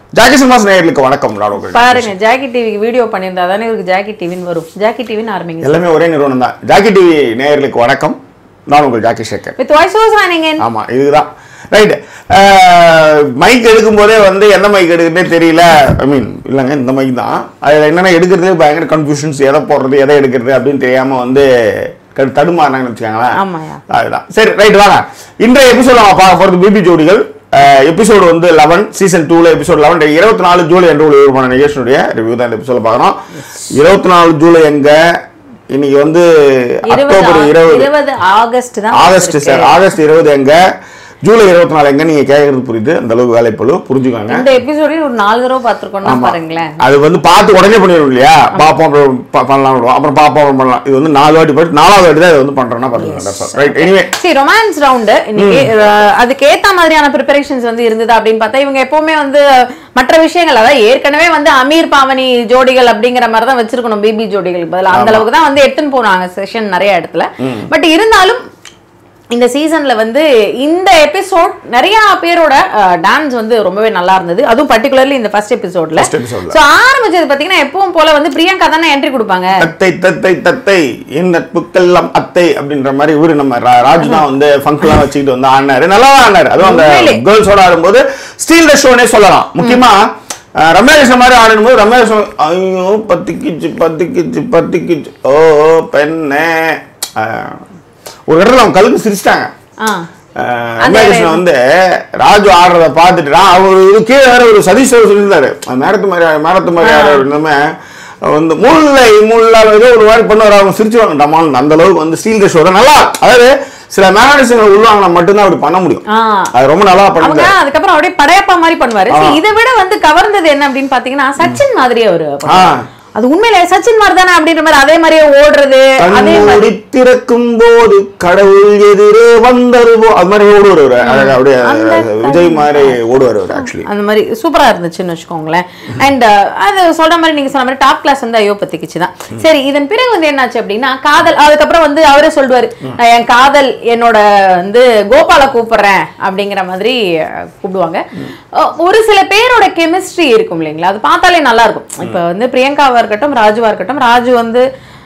Jackie cinemas நேயர்களுக்கு வணக்கம் ராடோக்கள் பாருங்க ஜாக்கி டிவிக்கு வீடியோ பண்ணியிருந்தா தானே இவருக்கு ஜாக்கி டிவின்னு வரும் ஜாக்கி டிவின்னு ஆரம்பிங்க எல்லாமே ஒரே நிறுவனம் தான் ஜாக்கி டிவி நேயர்களுக்கு வணக்கம் நான் உங்கள் Jackie Sekar with voice over signing ஆமா இதுதான் ரைட் மைக் எடுக்கும் போதே வந்து எந்த மைக் எடுக்குதுன்னே தெரியல ஐ மீன் இல்லைங்க இந்த மைக் தான் அதில் என்னென்ன எடுக்கிறது பயங்கர கன்ஃபியூஷன்ஸ் எதை போடுறது எதை எடுக்கிறது அப்படின்னு தெரியாம வந்து கடு- தடுமாறினாங்கன்னு வச்சுக்கோங்களேன் ஆமாயா. அதுதான் சரி ரைட் வாங்க இன்றைய எபிசோட் நம்ம பார்க்க போகிறது பிபி ஜோடிகள் எபிசோடு வந்து லெவன் சீசன் டூல எபிசோட் லெவன் இருபத்தி நாலு ஜூலை என்று ஒரு விருப்பமான நிகழ்ச்சியுடைய ரிவ்யூ தான் இந்த எபிசோட பார்க்கணும் இருபத்தி நாலு ஜூலை எங்க இன்னைக்கு வந்து அக்டோபர் இருபது இருபது இருபது ஆகஸ்ட் தான் ஆகஸ்ட் இருக்கு. சார் ஆகஸ்ட் இருபது எங்க ஜூலை இருபத்தி நாலு எங்க நீங்க கேட்கறது புரியுது அந்த அளவுக்கு வேலைப்பழு புரிஞ்சுக்கோங்க இந்த எபிசோடையும் ஒரு நாலு தடவை பார்த்துருக்கோம்னா ஆமா. பாருங்களேன் அது வந்து பார்த்து உடனே பண்ணிடும் இல்லையா பார்ப்போம் அப்புறம் ப- பண்ணலாம் விடுவோம் அப்புறம் பார்ப்போம் அப்புறம் பண்ணலாம் இது வந்து நாலு வாட்டி போயிட்டு நாலாவது வாட்டி தான் இது வந்து பண்றோம்னா பார்த்துக்கோங்க ரைட் எனிவே சரி ரொமான்ஸ் ரவுண்டு இன்னைக்கு அஹ், அதுக்கு ஏத்த மாதிரியான ப்ரிப்பரேஷன்ஸ் வந்து இருந்தது அப்படின்னு பார்த்தா இவங்க எப்பவுமே வந்து மற்ற விஷயங்கள் அதாவது ஏற்கனவே வந்து அமீர் பாவனி ஜோடிகள் அப்படிங்கிற மாதிரி தான் வச்சிருக்கணும் பிபி ஜோடிகளுக்கு பதிலா அந்த அளவுக்கு தான் வந்து எடுத்துன்னு போனாங்க செஷன் நிறைய இடத்துல பட் இருந்தாலும் இந்த சீசன்ல வந்து இந்த எபிசோட் நிறைய பேரோட டான்ஸ் வந்து ரொம்பவே நல்லா இருந்தது அதுவும் பர்டிகுலர்லி இந்த ஃபர்ஸ்ட் எபிசோட்ல First episode ல. ஸோ ஆரம்பிச்சது பாத்தீங்கன்னா எப்பவும் போல வந்து பிரியங்கா தானே என்ட்ரி கொடுப்பாங்க தத்தை தத்தை தத்தை என் நட்புக்கெல்லாம் அத்தை அப்படின்ற மாதிரி இவரு நம்ம ரா- ராஜு தான் வந்து ஃபங்க்லாம் வச்சுக்கிட்டு வந்து ஆடினாரு நல்லா தான் ஆடினாரு அதுவும் அந்த உண்மையிலே. கேர்ள்ஸோட ஆடும்போது ஸ்டீல் த ஷோனே சொல்லலாம் முக்கியமா அஹ், ரம்யா கிருஷ்ணன் மாதிரி ஆடும்போது ரம்யா கிருஷ்ணன் ஐயோ பத்திக்கிச்சு பத்திக்கிச்சு பத்திக்கிச்சு ஓ பெண்ணே அஹ், ஒரு இடத்துல அவங்க கழுக்கு சிரிச்சிட்டாங்க ஆ அஹ், அந்த ரம்யா கிருஷ்ணன் வந்து ராஜு ஆடுறத பார்த்துட்டு நான் அவர் இது கீழே வேற ஒரு சதீஷ் அவர் சொல்லியிருந்தாரு மேரத்து மாதிரி மேரத்து மாதிரி ஆடுற இல்லாம வந்து முல்லை முல்லா ஏதோ ஒரு மாதிரி பண்ணுவார் அவங்க சிரிச்சுவாங்க டமால் அந்த அளவுக்கு வந்து ஸ்டீல் ஷோ நல்லா அதாவது சில மேனரிசங்கள் உள்வாங்கினா மட்டும்தான் அப்படி பண்ண முடியும் ஆ அது ரொம்ப நல்லா அவங்க பண்ணுங்க அதுக்கப்புறம் அப்படியே படையப்பா மாதிரி பண்ணுவாரு சரி, இதை விட வந்து கவர்ந்தது என்ன அப்படின்னு பாத்தீங்கன்னா சச்சின் மாதிரி அவரு பண்ணுவாரு. அது உண்மையிலே சச்சின் மாதிரி தானே அப்படின்ற மாதிரி அதே மாதிரியே ஓடுறது அதே மாதிரி கண்மூடி திறக்கும் போது கடவுள் எதிரே வந்தது போ- அது மாதிரி ஓடுவார் அவரு அழகா அப்படியே அந்த விஜய் மாதிரி ஓடுவார் அவர் ஆக்சுவலி அந்த மாதிரி சூப்பரா இருந்துச்சுன்னு வச்சுக்கோங்களேன் அண்ட் அது சொல்ற மாதிரி நீங்க சொன்ன மாதிரி டாப் கிளாஸ் வந்து ஐயோ பத்திக்குச்சு தான் சரி இதன் பிறகு வந்து என்னாச்சு அப்படின்னா காதல் அதுக்கப்புறம் வந்து அவரே சொல்லுவாரு நான் என் காதல் என்னோட வந்து கோபால கூப்பிடுறேன் அப்படிங்கிற மாதிரி அஹ், கூப்பிடுவாங்க அஹ், ஒரு சில பேரோட கெமிஸ்ட்ரி இருக்கும் இல்லைங்களா அது பார்த்தாலே நல்லா இருக்கும் இப்போ வந்து பிரியங்காவா இருக்கட்டும் ராஜுவா இருக்கட்டும் ராஜு வந்து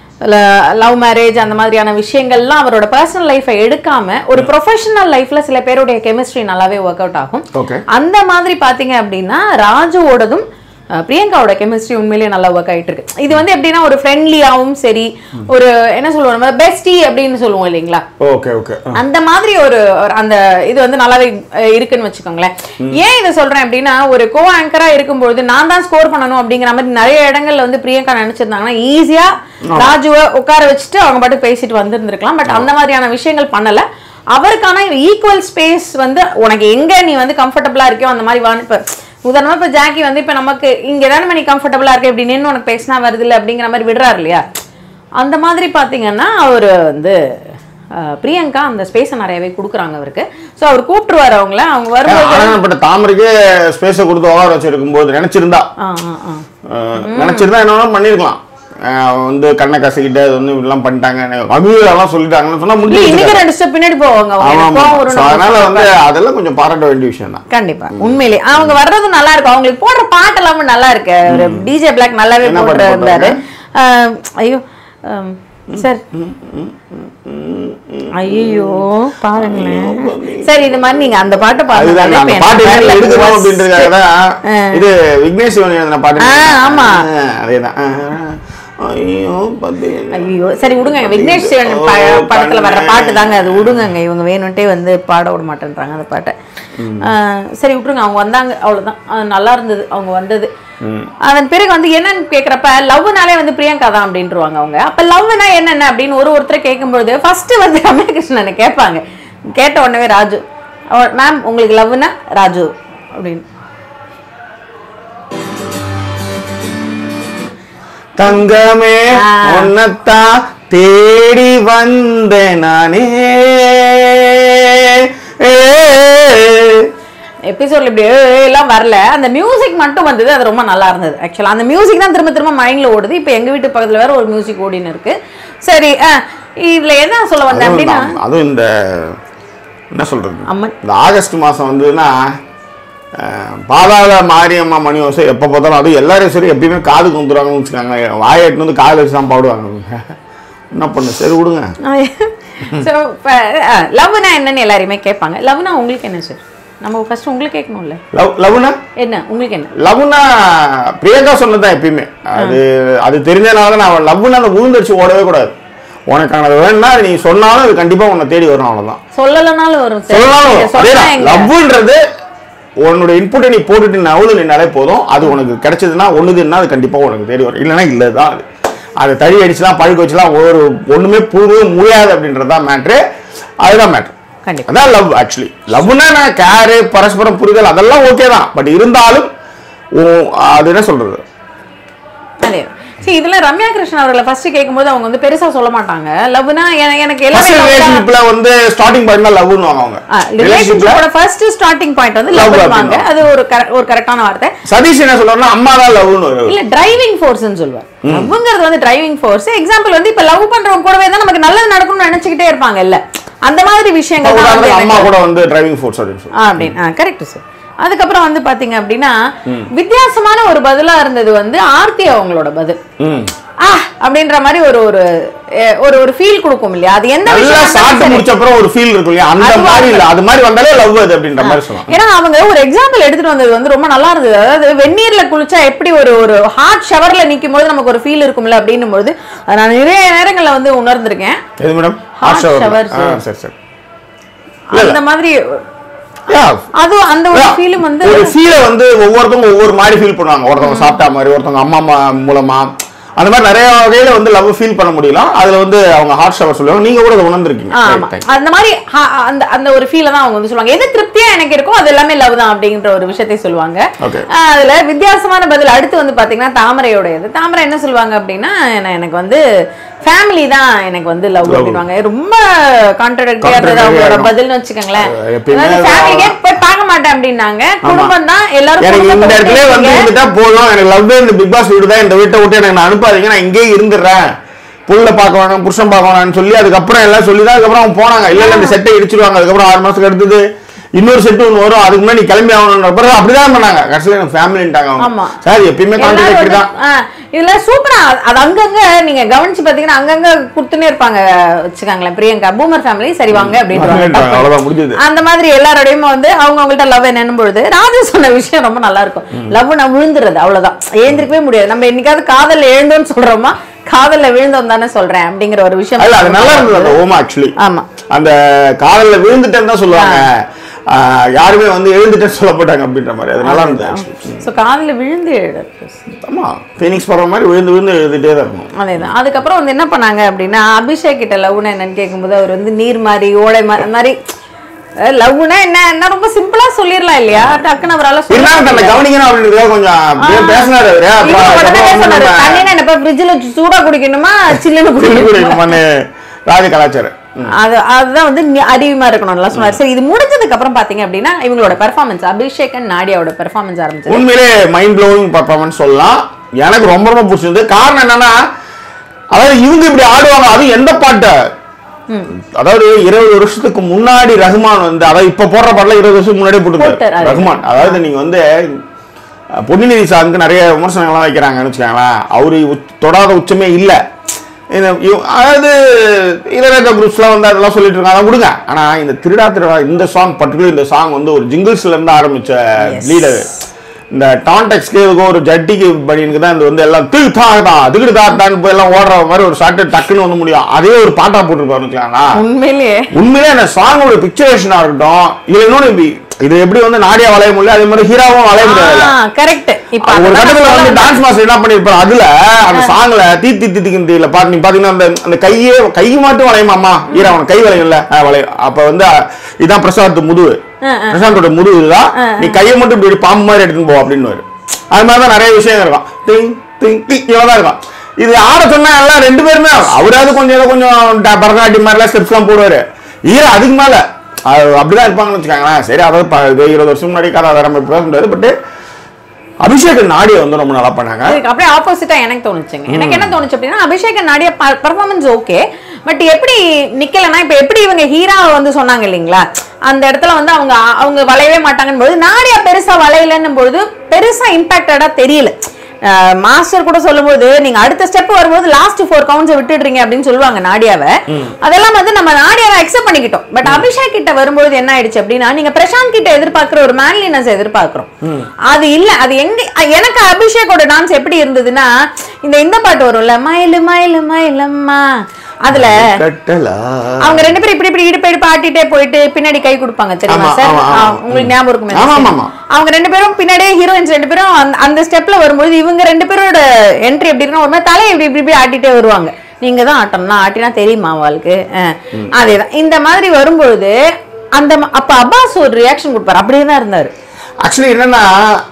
லவ் மேரேஜ் அந்த மாதிரியான விஷயங்கள்லாம் அவரோட பர்சனல் லைஃபை எடுக்காம ஒரு ப்ரொஃபஷனல் லைஃப்ல சில பேருடைய கெமிஸ்ட்ரி நல்லாவே ஒர்க் அவுட் ஆகும் ஓகே அந்த மாதிரி பாத்தீங்க அப்படின்னா ராஜுவோடதும் அஹ், பிரியங்காவோட கெமிஸ்ட்ரி உண்மையிலேயே நல்லா ஒர்க் ஆயிட்டு இருக்கு இது வந்து எப்படின்னா ஒரு ஃப்ரெண்ட்லியாவும் சரி ஒரு என்ன சொல்லுவோம் நம்ம பெஸ்டி அப்படின்னு சொல்லுவோம் இல்லைங்களா ஓகே ஓகே அந்த மாதிரி ஒரு ஒரு அந்த இது வந்து நல்லாவே அஹ், இருக்குன்னு வச்சுக்கோங்களேன் ஏன் இதை சொல்றேன் அப்படின்னா ஒரு கோ ஆங்கரா இருக்கும்பொழுது நான் தான் ஸ்கோர் பண்ணணும் அப்படிங்கிற மாதிரி நிறைய இடங்கள்ல வந்து பிரியங்கா நினைச்சிருந்தாங்கன்னா ஈஸியா ராஜுவை உட்கார வச்சுட்டு அவங்க பாட்டு பேசிட்டு வந்திருந்திருக்கலாம் பட் அந்த மாதிரியான விஷயங்கள் பண்ணல அவருக்கான ஈக்குவல் ஸ்பேஸ் வந்து உனக்கு எங்க நீ வந்து கம்ஃபர்டபுளா இருக்கியோ அந்த மாதிரி வான்னு இப்ப உதாரணமா இப்ப ஜாக்கி வந்து இப்ப நமக்கு இங்க தானே நீ கம்ஃபர்டபுளா இருக்க இப்படி நின்று உனக்கு பேசினா வருது இல்லை அப்படிங்கிற மாதிரி விடுறாரு இல்லையா அந்த மாதிரி பாத்தீங்கன்னா அவர் வந்து அஹ், பிரியங்கா அந்த ஸ்பேஸை நிறையவே கொடுக்குறாங்க அவருக்கு ஸோ அவர் கூப்பிட்டுருவாரு அவங்கள அவங்க வரும்போது ஆனப்பட்ட தாமரைக்கே ஸ்பேஸை கொடுத்து உட்கார வச்சிருக்கும் போது நினைச்சிருந்தா ஆ ஆ ஆ அஹ், நினைச்சிருந்தா என்ன வேணாலும் பண்ணிருக்கலாம் அஹ், அவன் வந்து கண்ணை கசக்கிட்டு அது வந்து இப்படிலாம் பண்ணிட்டாங்க அமீரெல்லாம் சொல்லிட்டாங்கன்னு சொன்னா இல்ல, முடிஞ்சு இன்னைக்கு ரெண்டு ஸ்டெப் பின்னாடி போவாங்க அவங்க. ஆமா எனக்கு கோவம் வரும், நம்ம அதனால சொல்றோம். வந்து அதெல்லாம் கொஞ்சம் பாராட்ட வேண்டிய விஷயம் தான் கண்டிப்பா உண்மையிலே அவங்க வர்றதும் நல்லா இருக்கும் அவங்களுக்கு போடுற பாட்டு எல்லாமே நல்லா இருக்கு ஒரு டிஜே பிளாக் நல்லாவே என்ன போட்டு பாட்டு இருந்தாரு ஆஹ், ஐயோ ஆம், சார் ஐயோ பாருங்களேன் சரி இது மாதிரி நீங்க அந்த பாட்டு அதுதான் அந்த பாட்டு என்ன எடுக்கணும் அப்படின்றதுக்காக தான் இது விக்னேஷ் சிவன் எழுதின பாட்டு ஆ, ஆமா. அஹ், அதேதான் அஹ், ஐயோ பார்த்தீங்கன்னா ஐயோ சரி விடுங்க விக்னேஷ் சிவன் ப- ஓ, படத்துல வர்ற கண்ணே. பாட்டு தாங்க அது விடுங்கங்க இவங்க வேணும்ட்டே வந்து பாட விட மாட்டேன்றாங்க அந்த பாட்டை ஆஹ் சரி விட்டுருங்க அவங்க வந்தாங்க அவ்வளவுதான் அது நல்லா இருந்தது அவங்க வந்தது அதன் பிறகு வந்து என்னன்னு கேக்குறப்ப லவ்னாலே வந்து பிரியங்கா தான் அப்படின்ட்டுருவாங்க அவங்க அப்ப லவ்னா என்னென்ன அப்படின்னு ஒரு ஒருத்தர் கேட்கும்பொழுது ஃபர்ஸ்ட் வந்து ரம்யகிருஷ்ணனை கேட்பாங்க கேட்ட உடனே ராஜு மேம் உங்களுக்கு லவ்னா ராஜு அப்படின்னு தங்கமே ஆ. உன்னத்தான் தேடி வந்தேன் நானே ஏ. எபிசோட்ல இப்படி ஏ, ஏ எல்லாம் வரல அந்த மியூசிக் மட்டும் வந்தது அது ரொம்ப நல்லா இருந்தது ஆக்சுவலா அந்த மியூசிக் தான் திரும்ப திரும்ப மைண்ட்ல ஓடுது இப்போ எங்க வீட்டு பக்கத்துல வேற ஒரு மியூசிக் ஓடின்னு இருக்கு சரி அஹ், இதுல என்ன சொல்ல வந்தேன் அதுவும் அப்படின்னா இந்த- அதுவும் இந்த என்ன சொல்றது அம்மன் இந்த ஆகஸ்ட் மாசம் வந்ததுன்னா அஹ், பாதாள மாரியம்மா மணி ஓசை எப்போ பார்த்தாலும் அதுவும் எல்லாரையும் சரி எப்பயுமே காதுக்கு வந்துடுவாங்கன்னு வச்சுக்காங்க வாயை எட்டுன்னு வந்து காதில் வச்சு தான் பாடுவாங்க என்ன பண்ண சரி விடுங்க ஸோ லவ்னா என்னன்னு எல்லாருமே கேட்பாங்க லவ்னா உங்களுக்கு என்ன சார் நம்ம ஃபர்ஸ்ட் உங்களுக்கு கேட்கணும்ல லவ் லவ்னா என்ன உங்களுக்கு என்ன லவ்னா பிரியங்கா சொன்னதுதான் எப்பயுமே அது அது தெரிஞ்சனால தான் நான் லவ்னா அந்த உழுந்தடிச்சு ஓடவே கூடாது உனக்கானது வேணும்னா நீ சொன்னாலும் அது கண்டிப்பா உன்னை தேடி வரும் அவ்வளவுதான் சொல்லலனாலும் வரும் சார் சொல்லலாம் நீங்க சொன்னா அதேதான் எங்க? லவ்ன்றது உன்னோட இன்புட்டை நீ போட்டுட்டு நவுல நின்னாலே போதும் அது உனக்கு கிடைச்சதுன்னா ஒண்ணுதுன்னா அது கண்டிப்பா உனக்கு தேடி வரும் இல்லைன்னா இல்லதான் அது அதை தடி அடிச்சுலாம் பழுக்க வச்சுலாம் ஒரு ஒண்ணுமே பூவே முடியாது அப்படின்றதுதான் மேட்ரு அதுதான் மேட்ரு கண்டிப்பா அதான் லவ் ஆக்சுவலி லவ்னா நான் கேரு பரஸ்பரம் புரிதல் அதெல்லாம் ஓகே தான் பட் இருந்தாலும் உன் அது என்ன சொல்றது அதே சரி இதுல ரம்யா கிருஷ்ணன் அவர்களை ஃபர்ஸ்ட் கேட்கும்போது அவங்க வந்து பெருசா சொல்ல மாட்டாங்க லவ்னா எனக்கு ஃபர்ஸ்ட் எல்லாமே ரிலேஷன்ஷிப்ல வந்து ஸ்டார்டிங் பாயிண்ட் லவ்னு அவங்க ரிலேஷன்ஷிப்ல ரிலேஷன்ஷிப்போட ஃபர்ஸ்ட் ஸ்டார்டிங் பாயிண்ட் வந்து Love லவ் வாங்க அப்படின்னா. அது ஒரு correct- ஒரு கரெக்டான வார்த்தை சதீஷ் என்ன சொல்றாருன்னா அம்மா தான் லவ்னு இல்ல டிரைவிங் ஃபோர்ஸ்னு சொல்லுவார் லவ்ங்கிறது வந்து டிரைவிங் ஃபோர்ஸ் எக்ஸாம்பிள் வந்து இப்ப லவ் பண்றவங்க கூடவே தான் நமக்கு நல்லது நடக்கும்னு நினைச்சுக்கிட்டே இருப்பாங்க இல்ல அந்த மாதிரி விஷயங்கள் தான் வந்து உதாரணத்துக்கு அம்மா எனக்கு- கூட வந்து டிரைவிங் ஃபோர்ஸ் அப்படின்னு சொல்லி ஆ, அப்படின்னு கரெக்ட் சார் அதுக்கப்புறம் வந்து பாத்தீங்க அப்படின்னா வித்தியாசமான ஒரு பதிலா இருந்தது வந்து ஆர்த்தி அவங்களோட பதில் ம் ஆ அப்படின்ற மாதிரி ஒரு ஒரு அஹ், ஒரு ஒரு ஃபீல் கொடுக்கும் இல்லையா அது எந்த நல்லா விஷயமா சாப்பிட்டு இருந்தாலும் முடிச்ச அப்புறம் ஒரு ஃபீல் இருக்கும் இல்லையா அந்த அதுவா மாதிரி இல்ல அது மாதிரி வந்தாலே லவ் அது அப்படின்ற மாதிரி சொல்லலாம் ஏன்னா அவங்க ஒரு எக்ஸாம்பிள் எடுத்துட்டு வந்தது வந்து ரொம்ப நல்லா இருந்தது அதாவது வெந்நீர்ல குளிச்சா எப்படி ஒரு ஒரு ஹாட் ஷவர்ல நிக்கும் போது நமக்கு ஒரு ஃபீல் இருக்கும்ல அப்படின்னும் போது அதை நான் நிறைய நேரங்கள்ல வந்து உணர்ந்திருக்கேன் எது madam Hot hot shower showers. ஆ சரி சரி இல்ல. அந்த மாதிரி Yeah. அது அந்த ஒரு Yeah. ஃபீலும் வந்து ஒரு ஃபீலை வந்து ஒவ்வொருத்தவங்க ஒவ்வொரு மாதிரி ஃபீல் பண்ணுவாங்க ஒருத்தவங்க சாப்பிட்டா மாதிரி ஒருத்தவங்க அம்மா அம்மா மூலமா அந்த மாதிரி நிறைய வகையில வந்து லவ் ஃபீல் பண்ண முடியலாம் அதுல வந்து அவங்க ஹாட் ஷவர் சொல்லுவாங்க நீங்க கூட அதை உணர்ந்திருக்கீங்க ஆ, Right, ஆமா thank you. அந்த மாதிரி ஹா- அந்த அந்த ஒரு ஃபீல தான் அவங்க வந்து சொல்லுவாங்க எது திருப்தியா எனக்கு இருக்கோ அது எல்லாமே லவ் தான் அப்படிங்கிற ஒரு விஷயத்தை சொல்லுவாங்க Okay. ஆ, அதுல வித்தியாசமான பதில் அடுத்து வந்து பாத்தீங்கன்னா தாமரையோட இது தாமரை என்ன சொல்லுவாங்க அப்படின்னா என்ன- எனக்கு வந்து ஃபேமிலி தான் எனக்கு வந்து லவ் Love. அப்படின்வாங்க ரொம்ப கான்ட்ரடிக்டரியா இருந்தது Contradictory அவங்களோட ஆகும். பதில்னு வச்சுக்கோங்களேன் அஹ் எப்பயுமே அதாவது அது ஃபேமிலிக்கே போய் பார்க்க மாட்டேன் அப்படின்னாங்க குடும்பம் தான் எல்லாரும் எனக்கு இந்த குடும்பத்தை இடத்துல வந்து விட்டு இருந்துட்டா போதும் எனக்கு லவ் இந்த பிக் பாஸ் வீடு தான் இந்த வீட்டை விட்டு எனக்கு நான் அனுப்பாதீங்க நான் இங்கேயே இருந்துடுறேன் புள்ள பார்க்க வேணாம் புருஷன் பார்க்க வேணாம்னு சொல்லி அதுக்கப்புறம் எல்லாம் சொல்லி தான் அதுக்கப்புறம் அவங்க போனாங்க இல்ல இல்ல இந்த செட்டை இடிச்சிருவாங்க அதுக்கப்புறம் ஆறு மாசத்துக்கு அடுத்தது இன்னொரு செட்டு ஒன்று வரும் அதுக்கு முன்னாடி நீ கிளம்பி ஆகணுன்ற பிறகு அப்படிதான் பண்ணாங்க கடைசியில் எனக்கு ஃபேமிலின்ட்டாங்க ஆமா. அவங்க சார் எப்பயுமே எல்லாரும் கான்ட்ராக்டரி வந்து- தான் ஆ, இதுல சூப்பரா அது அங்கங்க நீங்க கவனிச்சு பாத்தீங்கன்னா அங்கங்க குடுத்துனே இருப்பாங்க வச்சுக்காங்களேன் பிரியங்கா பூமர் ஃபேமிலி சரி வாங்க வாங்கன்றாங்க, அப்படின்னு அவ்வளவுதான் முடிஞ்சது அந்த மாதிரி எல்லாரோடையும் வந்து அவங்க அவங்கள்ட்ட லவ் என்னன்னு பொழுது ராஜு சொன்ன விஷயம் ரொம்ப நல்லா இருக்கும் லவ் நான் விழுந்துறது அவ்வளவுதான் எழுந்திருக்கவே முடியாது நம்ம என்னைக்காவது காதல்ல எழுந்தோம்னு சொல்றோமா காதல்ல விழுந்தோம் தானே சொல்றேன் அப்படிங்கிற ஒரு விஷயம் இல்ல அது நல்லா இருந்தது அந்த ஓமா ஆக்சுவலி ஆமா அந்த காதல்ல விழுந்துட்டேன்னு தான் சொல்லுவாங்க ஆஹ் யாருமே வந்து எழுந்துட்டேன்னு சொல்ல போட்டாங்க அப்படின்ற மாதிரி அது நல்லா இருந்தது actually. சோ காதல்ல விழுந்து எழுது ஆமா ஃபீனிக்ஸ் படம் மாதிரி விழுந்து விழுந்து எழுதிட்டே தான் இருக்கணும் அதேதான் அதுக்கப்புறம் வந்து என்ன பண்ணாங்க அப்படின்னா அபிஷேக் கிட்ட லவ்னா என்னன்னு கேட்கும்போது அவர் வந்து நீர் மாதிரி ஓலை மாதிரி அந்த மாதிரி லவ்னா என்ன என்ன ரொம்ப சிம்பிளா சொல்லிடலாம் இல்லையா டக்குன்னு அவரால சொல்ல இருந்தாலும் தன்னை முடியல. கவனிக்கணும் அப்படின்றதுக்காக கொஞ்சம் அப்படியே பேசினாரு அவரு இவங்க அப்புறம் உடனே அதுக்கப்புறம் சொன்னாரு, நம்ம தண்ணினா என்ன ஃப்ரிட்ஜ்ல சூடா குடிக்கணுமா சில்லுன்னு சில்லு குடிக்கணுமா குடிக்கணுமான்னு ராஜ கலாச்சாரம் அது அதுதான் வந்து நி- அறிவுமா இருக்கணும் நல்லா சொன்னாரு சரி இது முடிஞ்சதுக்கு அப்புறம் பாத்தீங்க அப்படின்னா இவங்களோட பெர்ஃபார்மன்ஸ் அபிஷேக் அண்ட் நாடியாவோட பெர்ஃபார்மன்ஸ் ஆரம்பிச்சது உண்மையிலே மைண்ட் ப்ளோவிங் பர்ஃபார்மன்ஸ் சொல்லலாம் எனக்கு ரொம்ப ரொம்ப பிடிச்சிருந்தது காரணம் என்னன்னா அதாவது இவங்க இப்படி ஆடுவாங்க அதுவும் எந்த பாட்டை அதாவது இருபது வருஷத்துக்கு முன்னாடி ரஹ்மான் வந்து அதாவது இப்ப போடுற பாட்டுல இருபது வருஷத்துக்கு முன்னாடியே போட்டாரு, போட்டுருக்காரு அது. ரஹ்மான் அதாவது நீங்க வந்து அஹ், பொன்னிநிதி சாருக்கு நிறைய விமர்சனங்கள்லாம் வைக்கிறாங்கன்னு வச்சுக்கோங்களேன் அவரு உச்- தொடாத உச்சமே இல்லை இந்த இவ- அதாவது இளையராஜா குரூப்ஸ்லாம் வந்து அதெல்லாம் சொல்லிட்டு இருக்காங்க அதை விடுங்க ஆனா இந்த திருடா திருடா இந்த சாங் பர்டிகுலர் இந்த சாங் வந்து ஒரு ஜிங்கிள்ஸ்ல இருந்து ஆரம்பிச்ச Yes. லீடர் இந்த டான்டெக்ஸ்க்கு இதுக்கும் ஒரு ஜட்டிக்கு பனியனுக்கு தான் இது வந்து எல்லாம் திரு தாகதா திகிடு தாத்தான்னு போய் எல்லாம் ஓடுற மாதிரி ஒரு ஷார்ட் டக்குன்னு வந்து முடியும் அதே ஒரு பாட்டா போட்டுருப்பாருங்களா உண்மையிலேயே உண்மையிலே அந்த சாங்கோட பிக்சரேஷனா இருக்கட்டும் இதுல இன்னொன்னு இப்படி- இது எப்படி வந்து நாடியா வளைய முடியல அதே மாதிரி ஹீரோவும் வளைய முடியாது கரெக்ட் இப்ப ஒரு அதுதான் கட்டத்துல நான் வந்து சொல்ல டான்ஸ் மாஸ்டர் என்ன பண்ணிருப்பாரு அதுல அந்த சாங்ல தீ தீ தித்திக்கும் தீல பாட்டு நீ பாத்தீங்கன்னா அந்த அந்த கையே கை மட்டும் வளையுமாமா ஈரா அவன் கை வளையும்ல ஆ, வளையும் அப்ப வந்து அ, இதான் பிரசாந்த் முதுகு பிரசாந்தோட முதுகு இதுதான் நீ கையை மட்டும் இப்படி பாம்பு மாதிரி எடுத்துன்னு போ அப்படின்னு அது மாதிரி தான் நிறைய விஷயம் இருக்கும் டிங் டிங் டிங் இவ்வளவு தான் இருக்கும் இது ஆட சொன்னா எல்லாம் ரெண்டு பேருமே அவராவது கொஞ்சம் ஏதோ கொஞ்சம் ட- பரதநாட்டியம் மாதிரிலாம் ஸ்டெப்ஸ் எல்லாம் போடுவாரு ஈரா அதுக்கு மேல அது அப்படிதான் இருப்பாங்கன்னு வச்சுக்காங்களேன் சரி அதாவது ப- இது இருபது வருஷம் முன்னாடி கதை வேற மாதிரி பேச முடியாது பட் அபிஷேக் நாடியை வந்து ரொம்ப நல்லா பண்ணாங்க இதுக்கு அப்படியே ஆப்போசிட்டா எனக்கு தோணுச்சுங்க எனக்கு என்ன தோணுச்சு அப்படின்னா அபிஷேக் நாடிய பெர்ஃபார்மன்ஸ் ஓகே பட் எப்படி நிக்கலனா இப்ப எப்படி இவங்க ஹீரா வந்து சொன்னாங்க இல்லைங்களா அந்த இடத்துல வந்து அவங்க அவங்க வளையவே மாட்டாங்கன்னு போது நாடியா பெருசா வளையலன்னும் பொழுது பெருசா இம்பாக்டடா தெரியல மாஸ்டர் கூட சொல்லும்போது நீங்க அடுத்த ஸ்டெப் வரும்போது லாஸ்ட் ஃபோர் கவுண்ட்ஸ் விட்டுடுறீங்க அப்படின்னு சொல்லுவாங்க நாடியாவை அதெல்லாம் வந்து நம்ம நாடியாவை அக்செப்ட் பண்ணிக்கிட்டோம் பட் அபிஷேக் கிட்ட வரும்போது என்ன ஆயிடுச்சு அப்படின்னா நீங்க பிரசாந்த் கிட்ட எதிர்பார்க்கிற ஒரு மேன்லினஸ் எதிர்பார்க்கிறோம் அது இல்ல அது எங்க எனக்கு அபிஷேக்கோட டான்ஸ் எப்படி இருந்ததுன்னா இந்த இந்த பாட்டு வரும்ல மயிலு மயிலு மயிலம்மா அதுல கட்டலா அவங்க ரெண்டு பேரும் இப்படி இப்படி இடுப்பு இடுப்பு ஆட்டிட்டே போயிட்டு பின்னாடி கை கொடுப்பாங்க தெரியுமா ஆமா, சார் ஆமா, ஆமா. ஆ, உங்களுக்கு ஞாபகம் இருக்குமே ஆமா, ஆமா, ஆமா. அவங்க ரெண்டு பேரும் பின்னாடியே ஹீரோயின்ஸ் ரெண்டு பேரும் அந்த- அந்த ஸ்டெப்ல வரும்போது இவங்க ரெண்டு பேரோட என்ட்ரி எப்படி இருக்குன்னா ஒரு மாதிரி தலையை இப்படி இப்படி இப்படி ஆட்டிட்டே வருவாங்க நீங்க தான் ஆட்டணும் ஆட்டினா தெரியுமா அவளுக்கு அதேதான் இந்த மாதிரி வரும்பொழுது அந்த ம- அப்ப அப்பாஸ் ஒரு ரியாக்ஷன் கொடுப்பாரு அப்படியே தான் இருந்தாரு ஆக்சுவலி என்னன்னா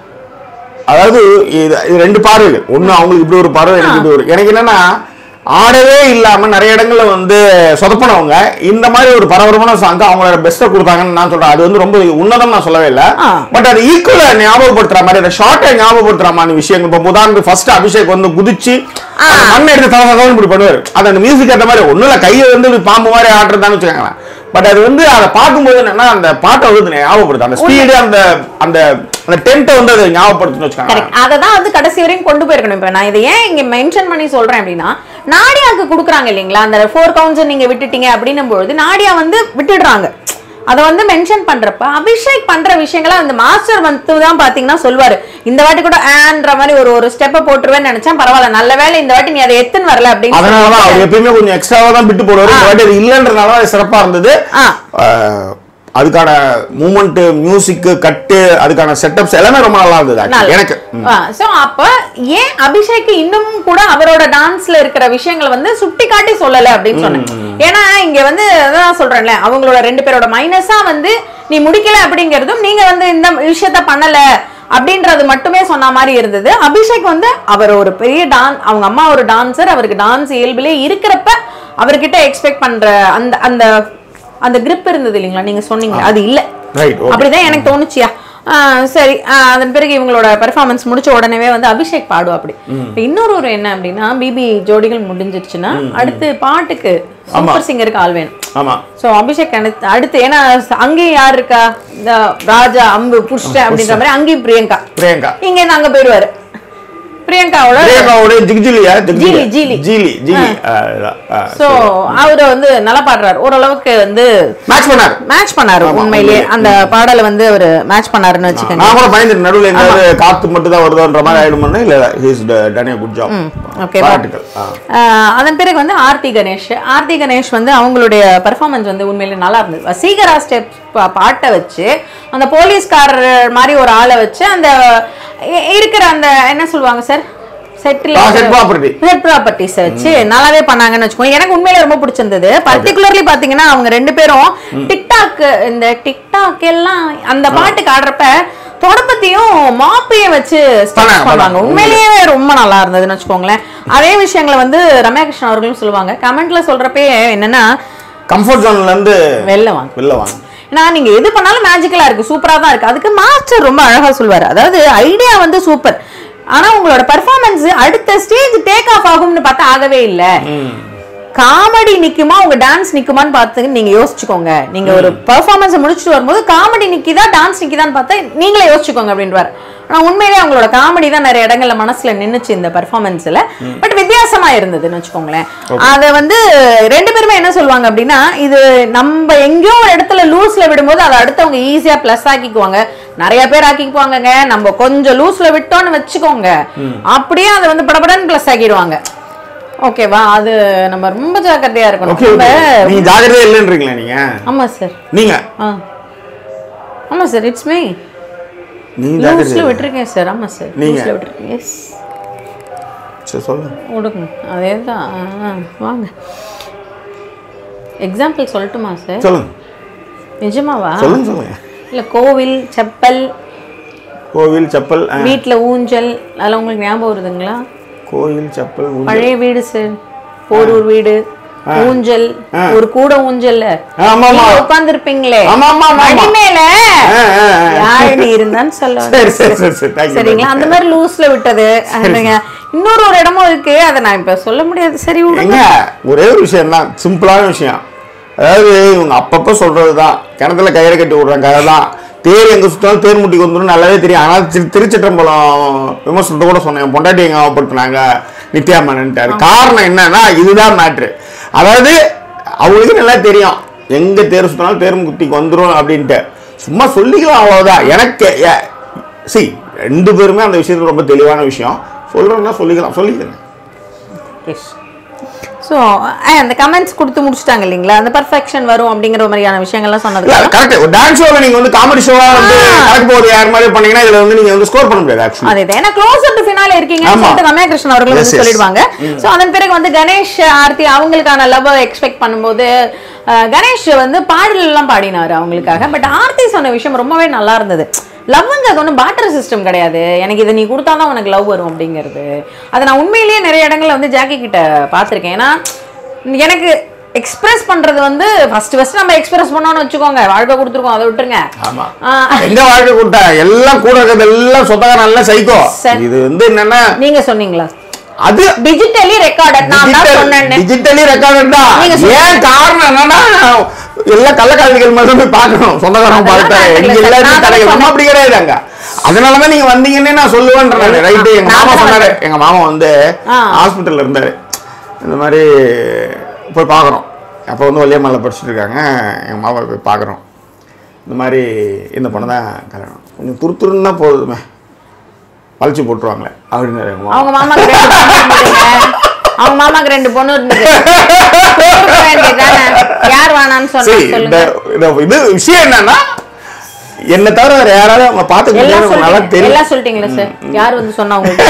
அதாவது இது இது ரெண்டு பார்வைகள் ஒண்ணு அவங்களுக்கு இப்படி ஒரு பார்வை எனக்கு இப்படி ஒரு எனக்கு என்னன்னா ஆடவே இல்லாம நிறைய இடங்கள்ல வந்து சொதப்பினவங்க இந்த மாதிரி ஒரு பரபரப்பான சாங்க அவங்களோட பெஸ்ட்டை கொடுத்தாங்கன்னு நான் சொல்றேன் அது வந்து ரொம்ப உன்னதம் நான் சொல்லவே இல்லை ஆ. பட் அது ஈக்குவலா ஞாபகப்படுத்துற மாதிரி அந்த ஷார்ட்டை ஞாபகப்படுத்துற மாதிரி விஷயங்கள் இப்போ உதாரணத்துக்கு ஃபர்ஸ்ட் அபிஷேக் வந்து குதிச்சு அந்த மண்ணை எடுத்து தலை தலை இப்படி பண்ணுவாரு அது அந்த மியூசிக் ஏற்ற மாதிரி ஒண்ணும் இல்ல கையை வந்து இப்படி பாம்பு மாதிரி ஆடுறதான்னு வச்சுக்கோங்களேன் பட் அது வந்து அதை பார்க்கும்போது என்னன்னா அந்த பாட்டை வந்து ஞாபகப்படுத்து அந்த ஸ்பீடு அந்த அந்த அந்த டென்ட்டை வந்து அதை ஞாபகப்படுத்துன்னு வச்சுக்கோங்க கரெக்ட் அதை தான் வந்து கடைசி வரையும் கொண்டு போயிருக்கணும் இப்போ நான் இதை ஏன் இங்க மென்ஷன் பண்ணி சொல்றேன் அப்படின்னா நாடியாக்கு கொடுக்குறாங்க இல்லைங்களா அந்த ஃபோர் கவுண்ட்ஸ் நீங்க விட்டுட்டீங்க அப்படின்னும் பொழுது நாடியா வந்து விட்டுடுறாங்க அதை வந்து மென்ஷன் பண்றப்ப அபிஷேக் பண்ற விஷயங்களை அந்த மாஸ்டர் வந்து தான் பாத்தீங்கன்னா சொல்வாரு இந்த வாட்டி கூட ஆன்ற மாதிரி ஒரு ஒரு ஸ்டெப்பை போட்டுருவேன்னு நினைச்சேன் பரவாயில்ல நல்ல வேளை இந்த வாட்டி நீ அதை எத்துன்னு வரல அப்படின்னு அதனாலதான் அவர் எப்பயுமே கொஞ்சம் எக்ஸ்ட்ராவா தான் விட்டு போடுவாரு இந்த வாட்டி அது இல்லைன்றனால அது சிறப்பா இருந்தது ஆ. அஹ், அதுக்கான மூமெண்ட் மியூசிக் கட்டு அதுக்கான செட்டப்ஸ் எல்லாமே ரொம்ப நல்லா இருந்தது actually. எனக்கு ம். சோ அப்ப ஏன் அபிஷேக் இன்னமும் கூட அவரோட டான்ஸ்ல இருக்கிற விஷயங்களை வந்து சுட்டி காட்டி சொல்லல அப்படின்னு சொன்னேன் ஏன்னா இங்க வந்து அதான் சொல்றேன்ல அவங்களோட ரெண்டு பேரோட மைனஸா வந்து நீ முடிக்கல அப்படிங்கறதும் நீங்க வந்து இந்த விஷயத்த பண்ணல அப்படின்றது மட்டுமே சொன்ன மாதிரி இருந்தது அபிஷேக் வந்து அவர் ஒரு பெரிய டான் அவங்க அம்மா ஒரு டான்சர் அவருக்கு டான்ஸ் இயல்பிலே இருக்கிறப்ப அவர்கிட்ட எக்ஸ்பெக்ட் பண்ற அந்த அந்த அந்த grip இருந்தது இல்லைங்களா நீங்க சொன்னீங்க அது இல்ல Right, okay. அப்படிதான் எனக்கு தோணுச்சியா ஆ, சரி ஆ, அதன் பிறகு இவங்களோட பெர்ஃபார்மன்ஸ் முடிச்ச உடனே வந்து அபிஷேக் பாடுவா அப்படி இப்ப இன்னொரு ஒரு என்ன அப்படின்னா பிபி ஜோடிகள் முடிஞ்சிருச்சுன்னா அடுத்து பாட்டுக்கு சூப்பர் சிங்கருக்கு ஆள் வேணும் ஆமா சோ அபிஷேக் அடுத்து அடுத்து ஏன்னா அங்கேயும் யார் இருக்கா இந்த ராஜா அம்பு புஷ்ட அப்படின்ற மாதிரி அங்கேயும் பிரியங்கா பிரியங்கா இங்க இருந்து அங்க போயிடுவாரு பிரியங்காவோட பிரியங்காவோட ஜிகிஜிலியா ஜீலி, ஜீலி. ஜீலி ஜீலி சோ அவரு வந்து நல்லா பாடுறாரு ஓரளவுக்கு வந்து மேட்ச் பண்ணாரு மேட்ச் பண்ணாரு ஆமா, உண்மையிலேயே உண்மையிலே. அந்த பாடலை வந்து அவரு மேட்ச் பண்ணாருன்னு வச்சுக்கோங்க நான் கூட பயந்துட்டு நடுவில் எங்காவது காத்து மட்டும் தான் வருதோன்ற மாதிரி ஆயிடுமோன்னு இல்ல he's done good job okay, பாராட்டுகள் ஆ. ஆஹ் அதன் பிறகு வந்து ஆர்த்தி கணேஷ் ஆர்த்தி கணேஷ் வந்து அவங்களுடைய பெர்ஃபார்மன்ஸ் வந்து உண்மையிலே நல்லா இருந்தது வசீகரா ஸ்டெப் பாட்டை வச்சு அந்த போலீஸ்காரர் மாதிரி ஒரு ஆளை வச்சு அந்த இ- இருக்கிற அந்த என்ன சொல்லுவாங்க சார் செட்டில் ஆ, set property. செட் ப்ராப்பர்ட்டிஸ் வச்சு நல்லாவே பண்ணாங்கன்னு வச்சுக்கோங்க எனக்கு உண்மையிலே ரொம்ப பிடிச்சிருந்தது பர்டிகுலர்லி பாத்தீங்கன்னா அவங்க ரெண்டு பேரும் டிக்டாக் இந்த டிக்டாக் எல்லாம் அந்த பாட்டுக்கு ஆடுறப்ப தொடப்பத்தையும் மாப்பையும் வச்சு ஸ்டெப்ஸ் பண்ணாங்க, பண்ணுவாங்க பண்ணாங்க. உண்மையிலேயே ரொம்ப நல்லா இருந்ததுன்னு வச்சுக்கோங்களேன் அதே விஷயங்களை வந்து ரம்யா கிருஷ்ணன் அவர்களும் சொல்லுவாங்க கமெண்ட்ல சொல்றப்பே என்னன்னா கம்ஃபர்ட் ஜோன்ல இருந்து வெளில வாங்க வெளில வாங்க ஏன்னா நீங்க எது பண்ணாலும் மேஜிக்கலா இருக்கு சூப்பரா தான் இருக்கு அதுக்கு மாஸ்டர் ரொம்ப அழகா சொல்வாரு அதாவது ஐடியா வந்து சூப்பர் ஆனா உங்களோட பெர்ஃபார்மன்ஸ் அடுத்த ஸ்டேஜ் டேக் ஆஃப் ஆகும்னு பார்த்தா ஆகவே இல்ல காமெடி நிக்குமா உங்க டான்ஸ் நிக்குமான்னு பார்த்து நீங்க யோசிச்சுக்கோங்க நீங்க ஒரு பெர்ஃபார்மன்ஸ் முடிச்சுட்டு வரும்போது காமெடி நிக்குதா டான்ஸ் நிக்குதான்னு பார்த்தா நீங்களே யோசிச்சுக்கோங்க அப்படின்றாரு ஆனா உண்மையிலேயே அவங்களோட காமெடி தான் நிறைய இடங்கள்ல மனசுல நின்னுச்சு இந்த பெர்ஃபார்மன்ஸ்ல பட் வித்தியாசமா இருந்ததுன்னு வச்சுக்கோங்களேன் அத வந்து ரெண்டு பேருமே என்ன சொல்லுவாங்க அப்படின்னா இது நம்ம எங்கேயோ ஒரு இடத்துல லூஸ்ல விடும்போது அதை அடுத்தவங்க ஈஸியா பிளஸ் ஆக்கிக்குவாங்க நிறைய பேர் ஆக்கிக்குவாங்கங்க நம்ம கொஞ்சம் லூஸ்ல விட்டோம்னு வச்சுக்கோங்க அப்படியே அதை வந்து படபடன்னு பிளஸ் ஆக்கிடுவாங்க ஓகேவா அது நம்ம ரொம்ப ஜாக்கிரதையா இருக்கணும் ஓகே நம்ம நீங்க ஜாகிரதையா இல்லைன்றீங்களா நீங்க ஆமா சார் நீங்க ஆ ஆமா சார் இட்ஸ் மீ நீங்க லூஸ்ல ஜாகிரதையா விட்டுருக்கேன் சார் ஆமா சார் நீங்க? லூஸ்ல விட்டுருக்கேன் எஸ் சரி சொல்லுங்க விடுங்க அதே தான் வாங்க எக்ஸாம்பிள் சொல்லட்டுமா சார் சொல்லுங்க நிஜமாவா சொல்லுங்க சொல்லுங்க இல்ல கோவில் செப்பல் கோவில் செப்பல் ஆ, வீட்ல ஊஞ்சல் அதெல்லாம் உங்களுக்கு ஞாபகம் வருதுங்களா கோவில் செப்பல் ஊஞ்சல். பழைய வீடு சார் போரூர் வீடு ஊஞ்சல் ஒரு கூட ஊஞ்சல்ல ஆமா ஆமா உட்கார்ந்து இருப்பீங்களே ஆமா ஆமா ஆமா ஆமா. மேல ஆ, ஆ, ஆ. யாழ் இருந்தான்னு சொல்ல சரி சரி சரி சரி thank you, சரிங்களா thank அந்த you. மாதிரி லூஸ்ல விட்டது அதுங்க இன்னொரு ஒரு இடமும் இருக்கு அதை நான் இப்ப சொல்ல முடியாது சரி விடுங்க ஏங்க ஒரே ஒரு விஷயம் தான் சிம்பிளான விஷயம் அதாவது இவங்க அப்பப்போ சொல்றதுதான் கிணத்துல கயிறை கட்டி விடுறாங்க கதை தான் தேர் எங்க சுத்தாலும் தேர் முட்டிக்கு வந்துடும் நல்லாவே தெரியும் ஆனால் திரு திருச்சிற்றம்பலம் விமர்சனத்தை கூட சொன்னேன் என் பொண்டாட்டி எங்க ஞாபகப்படுத்தினாங்க நித்யா மேனன்ட்டாரு காரணம் என்னன்னா இதுதான் மேட்ரு அதாவது அவங்களுக்கு நல்லா தெரியும் எங்க தேர் சுத்தினாலும் தேர் முட்டிக்கு வந்துடும் அப்படின்ட்டு சும்மா சொல்லிக்கலாம் அவ்வளவுதான் எனக்கு சி ரெண்டு பேருமே அந்த விஷயத்துல ரொம்ப தெளிவான விஷயம் சொல்றேன்னா சொல்லிக்கலாம் சொல்லிக்கிறேன் ஸோ அந்த கமெண்ட்ஸ் கொடுத்து முடிச்சிட்டாங்க இல்லைங்களா அந்த பர்ஃபெக்ஷன் வரும் அப்படிங்கிற மாதிரியான விஷயங்கள்லாம் சொன்னது கரெக்ட் ஒரு டான்ஸ் ஷோல நீங்க வந்து காமெடி ஷோவா வந்து கணக்கு போகுது யார் மாதிரி பண்ணீங்கன்னா இதுல வந்து நீங்க வந்து ஸ்கோர் பண்ண முடியாது ஆக்சுவலி அதே ஏன்னா க்ளோஸ் டு ஃபினாலே இருக்கீங்கன்னு ஆமா. சொல்லிட்டு ரம்யா கிருஷ்ணன் அவர்கள் Yes, வந்து yes. சொல்லிடுவாங்க சோ அதன் பிறகு வந்து கணேஷ் ஆர்த்தி அவங்களுக்கான லவ் எக்ஸ்பெக்ட் பண்ணும்போது அஹ், கணேஷ் வந்து பாடல் எல்லாம் பாடினாரு அவங்களுக்காக பட் ஆர்த்தி சொன்ன விஷயம் ரொம்பவே நல்லா இருந்தது லவ்ங்கிறது ஒன்றும் பாட்டர் சிஸ்டம் கிடையாது எனக்கு இதை நீ கொடுத்தாதான் உனக்கு லவ் வரும் அப்படிங்கிறது அதை நான் உண்மையிலேயே நிறைய இடங்கள்ல வந்து ஜாக்கி கிட்ட பார்த்திருக்கேன் ஏன்னா எனக்கு எக்ஸ்பிரஸ் பண்றது வந்து ஃபர்ஸ்ட் ஃபர்ஸ்ட் நம்ம எக்ஸ்பிரஸ் பண்ணோம்னு வச்சுக்கோங்க வாழ்க்கை கொடுத்துருக்கோம் அதை விட்டுருங்க ஆமா ஆஹ், எங்க வாழ்க்கை கூட்ட எல்லாம் கூட இருக்கிறது எல்லாம் சொந்தக்காரன் எல்லாம் சைக்கோ சரி. இது வந்து என்னன்னா நீங்க சொன்னீங்களா அது டிஜிட்டலி ரெக்கார்டட் நான் தான் சொன்னேன்னு டிஜிட்டலி ரெக்கார்டட் தான் நீங்க சொல்லுங்க. ஏன் காரணம் என்னன்னா எல்லாம் கள்ளக்காதலிகள் மட்டும் போய் பார்க்கணும் சொந்தக்காரன் அதெல்லாம் பார்த்தாரு நான் இங்க தெரியல. எல்லாரும் நான் தலைகள் தான் நம்ம அப்படி கிடையாது அங்க அதனாலதான் நீங்க வந்தீங்கன்னு நான் சொல்லுவேன்றேன் ரைட்டு எங்க நான் மாமா தான் சொன்னாரு வந்தேன். எங்க மாமா வந்து ஆ. ஹாஸ்பிட்டல்ல இருந்தாரு இந்த மாதிரி போய் பார்க்குறோம் அப்போ வந்து வள்ளியம்மால படிச்சுட்டு இருக்காங்க எங்க மாமா போய் பார்க்குறோம் இந்த மாதிரி இந்த பொண்ணு தான் கல்யாணம் கொஞ்சம் துருத்துருன்னு தான் போதுமே பழிச்சு போட்டுருவாங்களே அப்படின்னு எங்க மாமா அவங்க மாமாக்கு ரெண்டு பொண்ணு இருந்ததுங்க. அவங்க மாமாக்கு ரெண்டு பொண்ணு இருந்தது கொடுக்க வேண்டியதுதானே? யார் வேணாம்னு சொன்னா சரி இந்த சொல்லுங்க இந்த இது விஷயம் என்னன்னா என்ன தவிர வேற யாராவது அவங்க எல்லாம் பார்த்துக்கிட்டு நல்லா சொல்லிட்டீங்க தெரியும் எல்லாம் சொல்லிட்டீங்களா சார் யார் வந்து சொன்னா உங்களுக்கு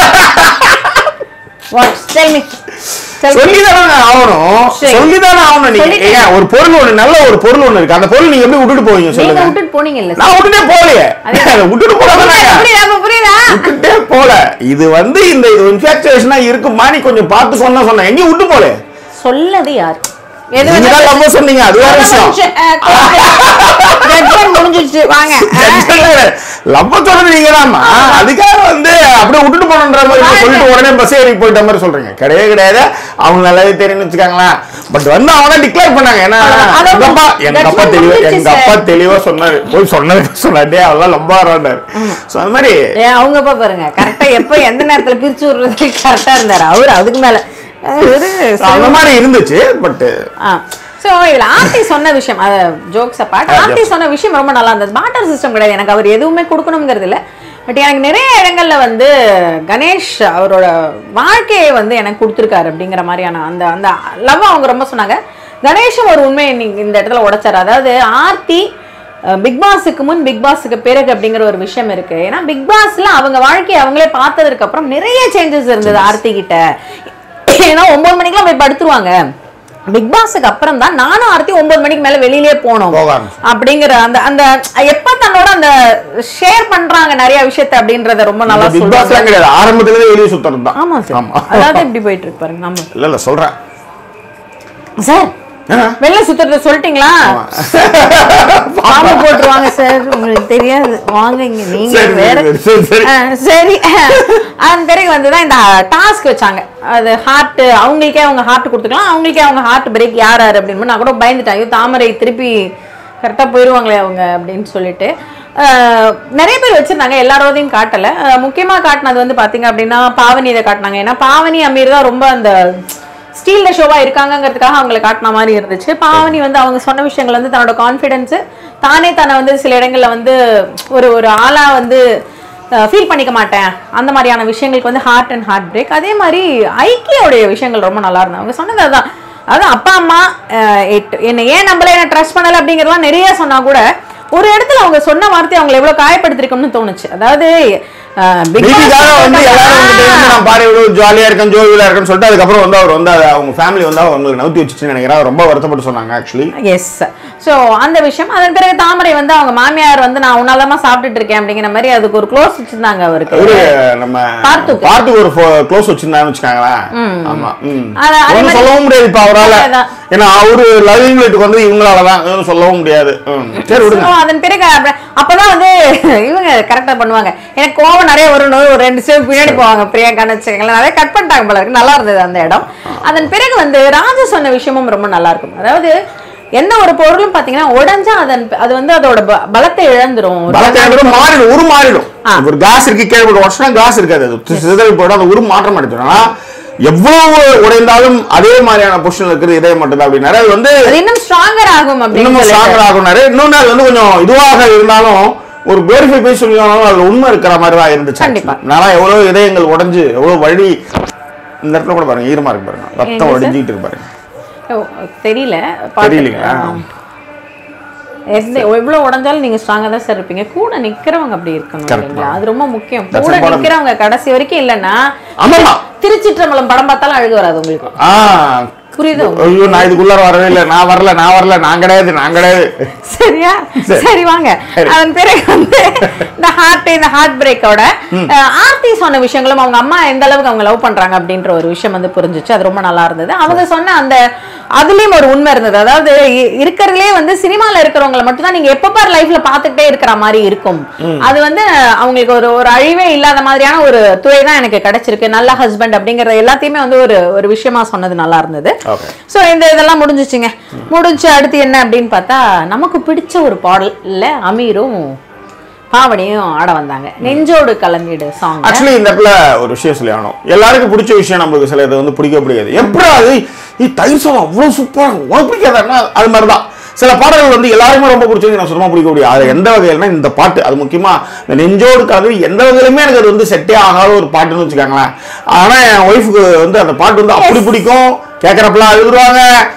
வாட் டெல் மீ டெல் சொல்லிதானே ஆகணும் சரி. சொல்லிதானே ஆகணும் நீங்க சொல்லிட்டேன். ஏங்க, ஒரு பொருள் ஒண்ணு நல்ல ஒரு பொருள் ஒண்ணு இருக்கு அந்த பொருள் நீங்க எப்படி விட்டுட்டு போவீங்க நீங்க சொல்லுங்க விட்டுட்டு போனீங்கல்ல நான் விட்டுட்டே போகலையே அதே- விட்டுட்டு போகல புரியுதா இப்ப புரியுதா விட்டுட்டே போல இது வந்து இந்த இன்ஃபாக்சுவேஷனா இருக்குமா நீ கொஞ்சம் பார்த்து சொன்னா சொன்னேன் எங்கேயும் விட்டு போல சொல்லது யார் எது நீங்க தான் வேணா ரொம்ப சொன்னீங்க அது வேற விஷயம் ஜட்மெண்ட் முடிஞ்சிருச்சு வாங்க லப்ப சொல்றது நீங்க அதுக்காக வந்து அப்படியே விட்டுட்டு போனன்ற மாதிரி இப்ப சொல்லிட்டு உடனே பஸ் ஏறி போயிட்ட மாதிரி சொல்றீங்க கிடையவே கிடையாது அவங்க நல்லாவே தெரியும்னு வச்சுக்காங்களேன் பட் வந்து அவங்க டிக்ளேர் பண்ணாங்க ஏன்னா அதான் எங்க அப்பா எங்க that's அப்பா what தெளிவா வந்துருச்சு எங்க sir. அப்பா தெளிவா சொன்னாரு போய் சொன்னது சொன்னாட்டே அவெல்லாம் லம்பா வராண்டாரு சோ அது மாதிரி ஏன் அவங்க அப்பா பாருங்க கரெக்டா எப்ப எந்த நேரத்துல பிரிச்சு விடுறது கரெக்டா இருந்தாரு அவரு அதுக்கு மேல அவரு அந்த மாதிரி இருந்துச்சு பட் ஸோ இதுல ஆர்த்தி சொன்ன விஷயம் அது jokes apart Ah, Aarthi jokes. சொன்ன விஷயம் ரொம்ப நல்லா இருந்தது பாட்டர் சிஸ்டம் கிடையாது எனக்கு அவர் எதுவுமே கொடுக்கணுங்கிறது இல்ல பட் எனக்கு நிறைய இடங்கள்ல வந்து கணேஷ் அவரோட வாழ்க்கையை வந்து எனக்கு கொடுத்துருக்காரு அப்படிங்கிற மாதிரியான அந்த அந்த லவ் அவங்க ரொம்ப சொன்னாங்க கணேஷும் ஒரு உண்மையை நீங்க இந்த இடத்துல உடைச்சாரு அதாவது ஆர்த்தி பிக் பாஸுக்கு முன் பிக் பாஸுக்கு பிறகு அப்படிங்கிற ஒரு விஷயம் இருக்கு ஏன்னா பிக் பாஸ்ல அவங்க வாழ்க்கையை அவங்களே பார்த்ததுக்கு அப்புறம் நிறைய சேஞ்சஸ் இருந்தது ஆர்த்தி கிட்ட ஏன்னா ஒன்பது மணிக்கெல்லாம் போய் படுத்துருவாங்க பிக் பாஸுக்கு அப்புறம் தான் நானும் ஆர்த்தி ஒன்பது மணிக்கு மேல வெளியிலே போனோம் போக ஆரம்பிச்சோம். அப்படிங்கிற அந்த அந்த எப்ப தன்னோட அந்த ஷேர் பண்றாங்க நிறைய விஷயத்த அப்படின்றத ரொம்ப நல்லா பிக் சொல்றாங்க பாஸ்லாம் கிடையாது ஆரம்பத்துல இருந்து வெளியே சுத்தறது தான் ஆமா சார் ஆமா அதாவது இப்படி போயிட்டு இருக்கு பாருங்க நம்ம இல்ல இல்ல சொல்றேன் சார் ஏன்னா? வெளில சுத்துறத சொல்லிட்டீங்களா ஆமா. பாம்பு போட்டுருவாங்க சார் உங்களுக்கு தெரியாது வாங்க இங்க நீங்க சரி, வேற சரி, சரி, சரி. ஆ, சரி அதன் பிறகு வந்துதான் இந்த டாஸ்க் வச்சாங்க அது ஹார்ட் அவங்களுக்கே அவங்க ஹார்ட் கொடுத்துக்கலாம் அவங்களுக்கே அவங்க ஹார்ட் பிரேக் யார் யார் அப்படின்னு நான் கூட பயந்துட்டேன் ஐயோ தாமரை திருப்பி கரெக்டாக போயிடுவாங்களே அவங்க அப்படின்னு சொல்லிட்டு ஆஹ், நிறைய பேர் வச்சிருந்தாங்க எல்லாரோடையும் காட்டல ஆஹ், முக்கியமா காட்டினது வந்து பாத்தீங்க அப்படின்னா பாவனி இதை காட்டினாங்க ஏன்னா பாவனி அமீர் தான் ரொம்ப அந்த ஸ்டீல்ல ஷோவா இருக்காங்கங்கிறதுக்காக அவங்கள காட்டின மாதிரி இருந்துச்சு பாவனி வந்து அவங்க சொன்ன விஷயங்கள் வந்து தன்னோட கான்ஃபிடென்ஸ் தானே தன்னை வந்து சில இடங்கள்ல வந்து ஒரு ஒரு ஆளா வந்து ஃபீல் பண்ணிக்க மாட்டேன் அந்த மாதிரியான விஷயங்களுக்கு வந்து ஹார்ட் அண்ட் ஹார்ட் பிரேக் அதே மாதிரி ஐக்கியோடைய விஷயங்கள் ரொம்ப நல்லா இருந்தது அவங்க சொன்னது அதான் அதான் அப்பா அம்மா அஹ், எட்டு- என்னை ஏன் நம்மள என்ன ட்ரஸ்ட் பண்ணல அப்படிங்கிறதெல்லாம் நிறைய சொன்னா கூட ஒரு இடத்துல அவங்க சொன்ன வார்த்தை அவங்களை எவ்வளவு காயப்படுத்திருக்கோம்னு தோணுச்சு அதாவது அஹ், Big Boss பேபிக்காக வந்து எல்லாரும் வந்துட்டு வந்து நான் பாரு இவ்வளவு ஜாலியா இருக்கேன் ஜோவியலா இருக்கேன்னு சொல்லிட்டு அதுக்கப்புறம் வந்து அவர் வந்து அதை அவங்க ஃபேமிலி வந்து அவங்களுக்கு நவுத்தி வச்சுச்சுன்னு நினைக்கிறேன் அவர் ரொம்ப வருத்தப்பட்டு சொன்னாங்க ஆக்சுவலி எஸ் ஸோ அந்த விஷயம் அதன் பிறகு தாமரை வந்து அவங்க மாமியார் வந்து நான் உன்னாலமா சாப்பிட்டுட்டு இருக்கேன் அப்படிங்கிற மாதிரி அதுக்கு ஒரு க்ளோஸ் வச்சிருந்தாங்க அவருக்கு அவரு நம்ம பார்த்துக்கு. பார்த்துக்கு ஒரு க்ளோஸ் வச்சிருந்தான்னு வச்சுக்காங்களேன் ஆமா ம் அது- அதே ஒண்ணும் மாதிரி- சொல்லவும் முடியாது இப்ப அவரால அதான். ஏன்னா அவரு லவ்விங் லைட்டுக்கு வந்து இவங்களாலதான் எதுவும் சொல்லவும் முடியாது ம். சரி விடுங்க So, அதன் பிறகு அப்ப- அப்பதான் வந்து இவங்க கரெக்டா பண்ணுவாங்க எனக்கு கோவம் நிறைய வரும் ஒரு ரெண்டு ஸ்டெப் பின்னாடி போவாங்க பிரியங்கான்னு வச்சுக்கங்களேன் நிறைய கட் பண்ணிட்டாங்க போல இருக்கு நல்லா இருந்தது அந்த இடம் அதன் பிறகு வந்து ராஜா சொன்ன விஷயமும் ரொம்ப நல்லா இருக்கும் அதாவது எந்த ஒரு பொருளும் பாத்தீங்கன்னா உடைஞ்சா அதன் அது வந்து அதோட ப- பலத்தை இழந்துரும் ஒரு பலத்தை மாறிடும் உரு மாறிடும் ஆ. ஒரு கிளாஸ் இருக்கு கீழே போட்டு உடச்சுனா கிளாஸ் இருக்காது அது சிதறி போயிடும் அந்த உரு மாற்றம் அடைச்சிடும் ஆனா எவ்வளவு உடைந்தாலும் அதே மாதிரியான பொசிஷன் இருக்கிறது இதே மட்டும்தான் அப்படின்னாரு அது வந்து அது இன்னும் ஸ்ட்ராங்கர் ஆகும் அப்படின்னு இன்னமும் சொல்லிட்டு. ஸ்ட்ராங்கர் ஆகுனாரு இன்னொன்று அது வந்து கொஞ்சம் இதுவாக இருந்தாலும் ஒரு குளோரிஃபை பேசி சொல்லினாலும் அதுல உண்மை இருக்கிற மாதிரி தான் இருந்துச்சு கண்டிப்பா. நான் எவ்வளவு இதயங்கள் உடைஞ்சு எவ்வளவு வழி இந்த இடத்துல கூட பாருங்க ஈரமா இருக்கு பாருங்க எங்க ரத்தம் சார்? ஒடிஞ்சிட்டு இருக்கு பாருங்க ஓ, தெரியல தெரியலைங்களா? எந்த எவ்வளவு உடஞ்சாலும் நீங்க ஸ்ட்ராங்கா தான் சார் இருப்பீங்க கூட நிக்கிறவங்க அப்படி இருக்கணும் Correct, இல்லைங்களா அது ரொம்ப முக்கியம் That's கூட important. நிக்கிறவங்க கடைசி வரைக்கும் இல்லைன்னா ஆமாமா திருச்சிற்றம்பலம் படம் பார்த்தாலும் அழுகு வராது உங்களுக்கு ஆ புரியுது ஐயோ நான் இதுக்குள்ளார வரவே இல்லை நான் வரல நான் வரல நான் கிடையாது நான் கிடையாது சரியா சரி. சரி வாங்க சரி. அதன் பிறகு வந்து இந்த ஹார்ட் இந்த ஹார்ட் பிரேக்கோட ஆர்த்தி சொன்ன விஷயங்களும் அவங்க அம்மா எந்த அளவுக்கு அவங்க லவ் பண்றாங்க அப்படின்ற ஒரு விஷயம் வந்து புரிஞ்சுச்சு அது ரொம்ப நல்லா இருந்தது அவங்க சொன்ன அந்த அதுலயும் ஒரு உண்மை இருந்தது அதாவது இ- இருக்கறதுலயே வந்து சினிமால இருக்கிறவங்களை மட்டும் தான் நீங்க எப்ப பாரு லைஃப்ல பாத்துக்கிட்டே இருக்கிற மாதிரி இருக்கும் அது வந்து அவங்களுக்கு ஒரு ஒரு அழிவே இல்லாத மாதிரியான ஒரு துறை தான் எனக்கு கிடைச்சிருக்கு நல்ல ஹஸ்பண்ட் அப்படிங்கறது எல்லாத்தையுமே வந்து ஒரு ஒரு விஷயமா சொன்னது நல்லா இருந்தது ஓகே சோ இந்த இதெல்லாம் முடிஞ்சிச்சுங்க முடிஞ்சு அடுத்து என்ன அப்படின்னு பார்த்தா நமக்கு பிடிச்ச ஒரு பாடல் இல்ல அமீரும் பாவனியும் ஆட வந்தாங்க நெஞ்சோடு கலந்திடு சாங் ஆக்சுவலி இந்த இடத்துல ஒரு விஷயம் சொல்லி ஆகணும் எல்லாருக்கும் பிடிச்ச விஷயம் நம்மளுக்கு சில இது வந்து பிடிக்க பிடிக்காது எப்படி அது நீ தயிர் சாதம் அவ்வளவு சூப்பரா உனக்கு பிடிக்காதுன்னா அது மாதிரி தான் சில பாடல்கள் வந்து எல்லாருமே ரொம்ப பிடிச்சது எனக்கு சுத்தமா பிடிக்க முடியாது அது எந்த வகையில்னா இந்த பாட்டு அது முக்கியமா இந்த நெஞ்சோடு கலந்து எந்த வகையிலுமே எனக்கு அது வந்து செட்டே ஆகாத ஒரு பாட்டுன்னு வச்சுக்கோங்களேன் ஆனா என் ஒய்ஃபுக்கு வந்து அந்த பாட்டு வந்து அப்படி பிடிக்கும் கேட்கறப்பெல்லாம் அழுதுருவாங்க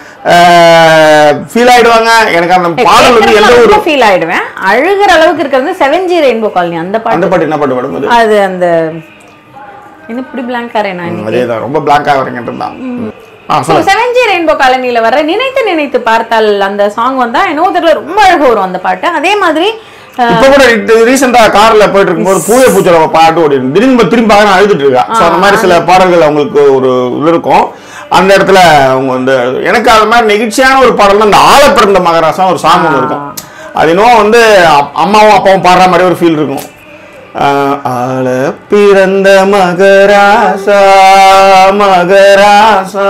ஃபீல் ஆயிடுவாங்க எனக்கு அந்த பாடல் வந்து எந்த ஒரு ஃபீல் ஆயிடுவேன் அழுகிற அளவுக்கு இருக்கிறது செவன்ஜி ரெயின்போ காலனி அந்த பாட்டு அந்த பாட்டு என்ன பாட்டு மேடம் அது அது அந்த என்ன இப்படி பிளாங்கா நான் இன்னைக்கு அதே தான் ரொம்ப பிளாங்காக வரங்கிட்டு தான் ஆ ஸோ சொல்லுங்க செவன்ஜி ரெயின்போ காலனியில வர நினைத்து நினைத்து பார்த்தால் அந்த சாங் வந்தா என்னவோ தெரியல ரொம்ப அழகு வரும் அந்த பாட்டு அதே மாதிரி அஹ், இப்ப கூட ரீசெண்டா கார்ல போயிட்டு இருக்கும்போது பூய பூச்சல பாட்டு ஓடி இருக்கு. திடீர்னு இப்ப திரும்பி பார்க்க அழுதுட்டு இருக்கா ஸோ அந்த மாதிரி சில பாடல்கள் அவங்களுக்கு ஒரு இது இருக்கும் அந்த இடத்துல அவங்க வந்து எனக்கு அது மாதிரி நெகிழ்ச்சியான ஒரு பாடல் அந்த ஆழ பிறந்த மகராசம் ஒரு சாங் ஒன்று இருக்கும் அது இன்னும் வந்து அப்- அம்மாவும் அப்பாவும் பாடுற மாதிரி ஒரு ஃபீல் இருக்கும் ஆஹ், ஆள பிறந்த மகராசா மகராசா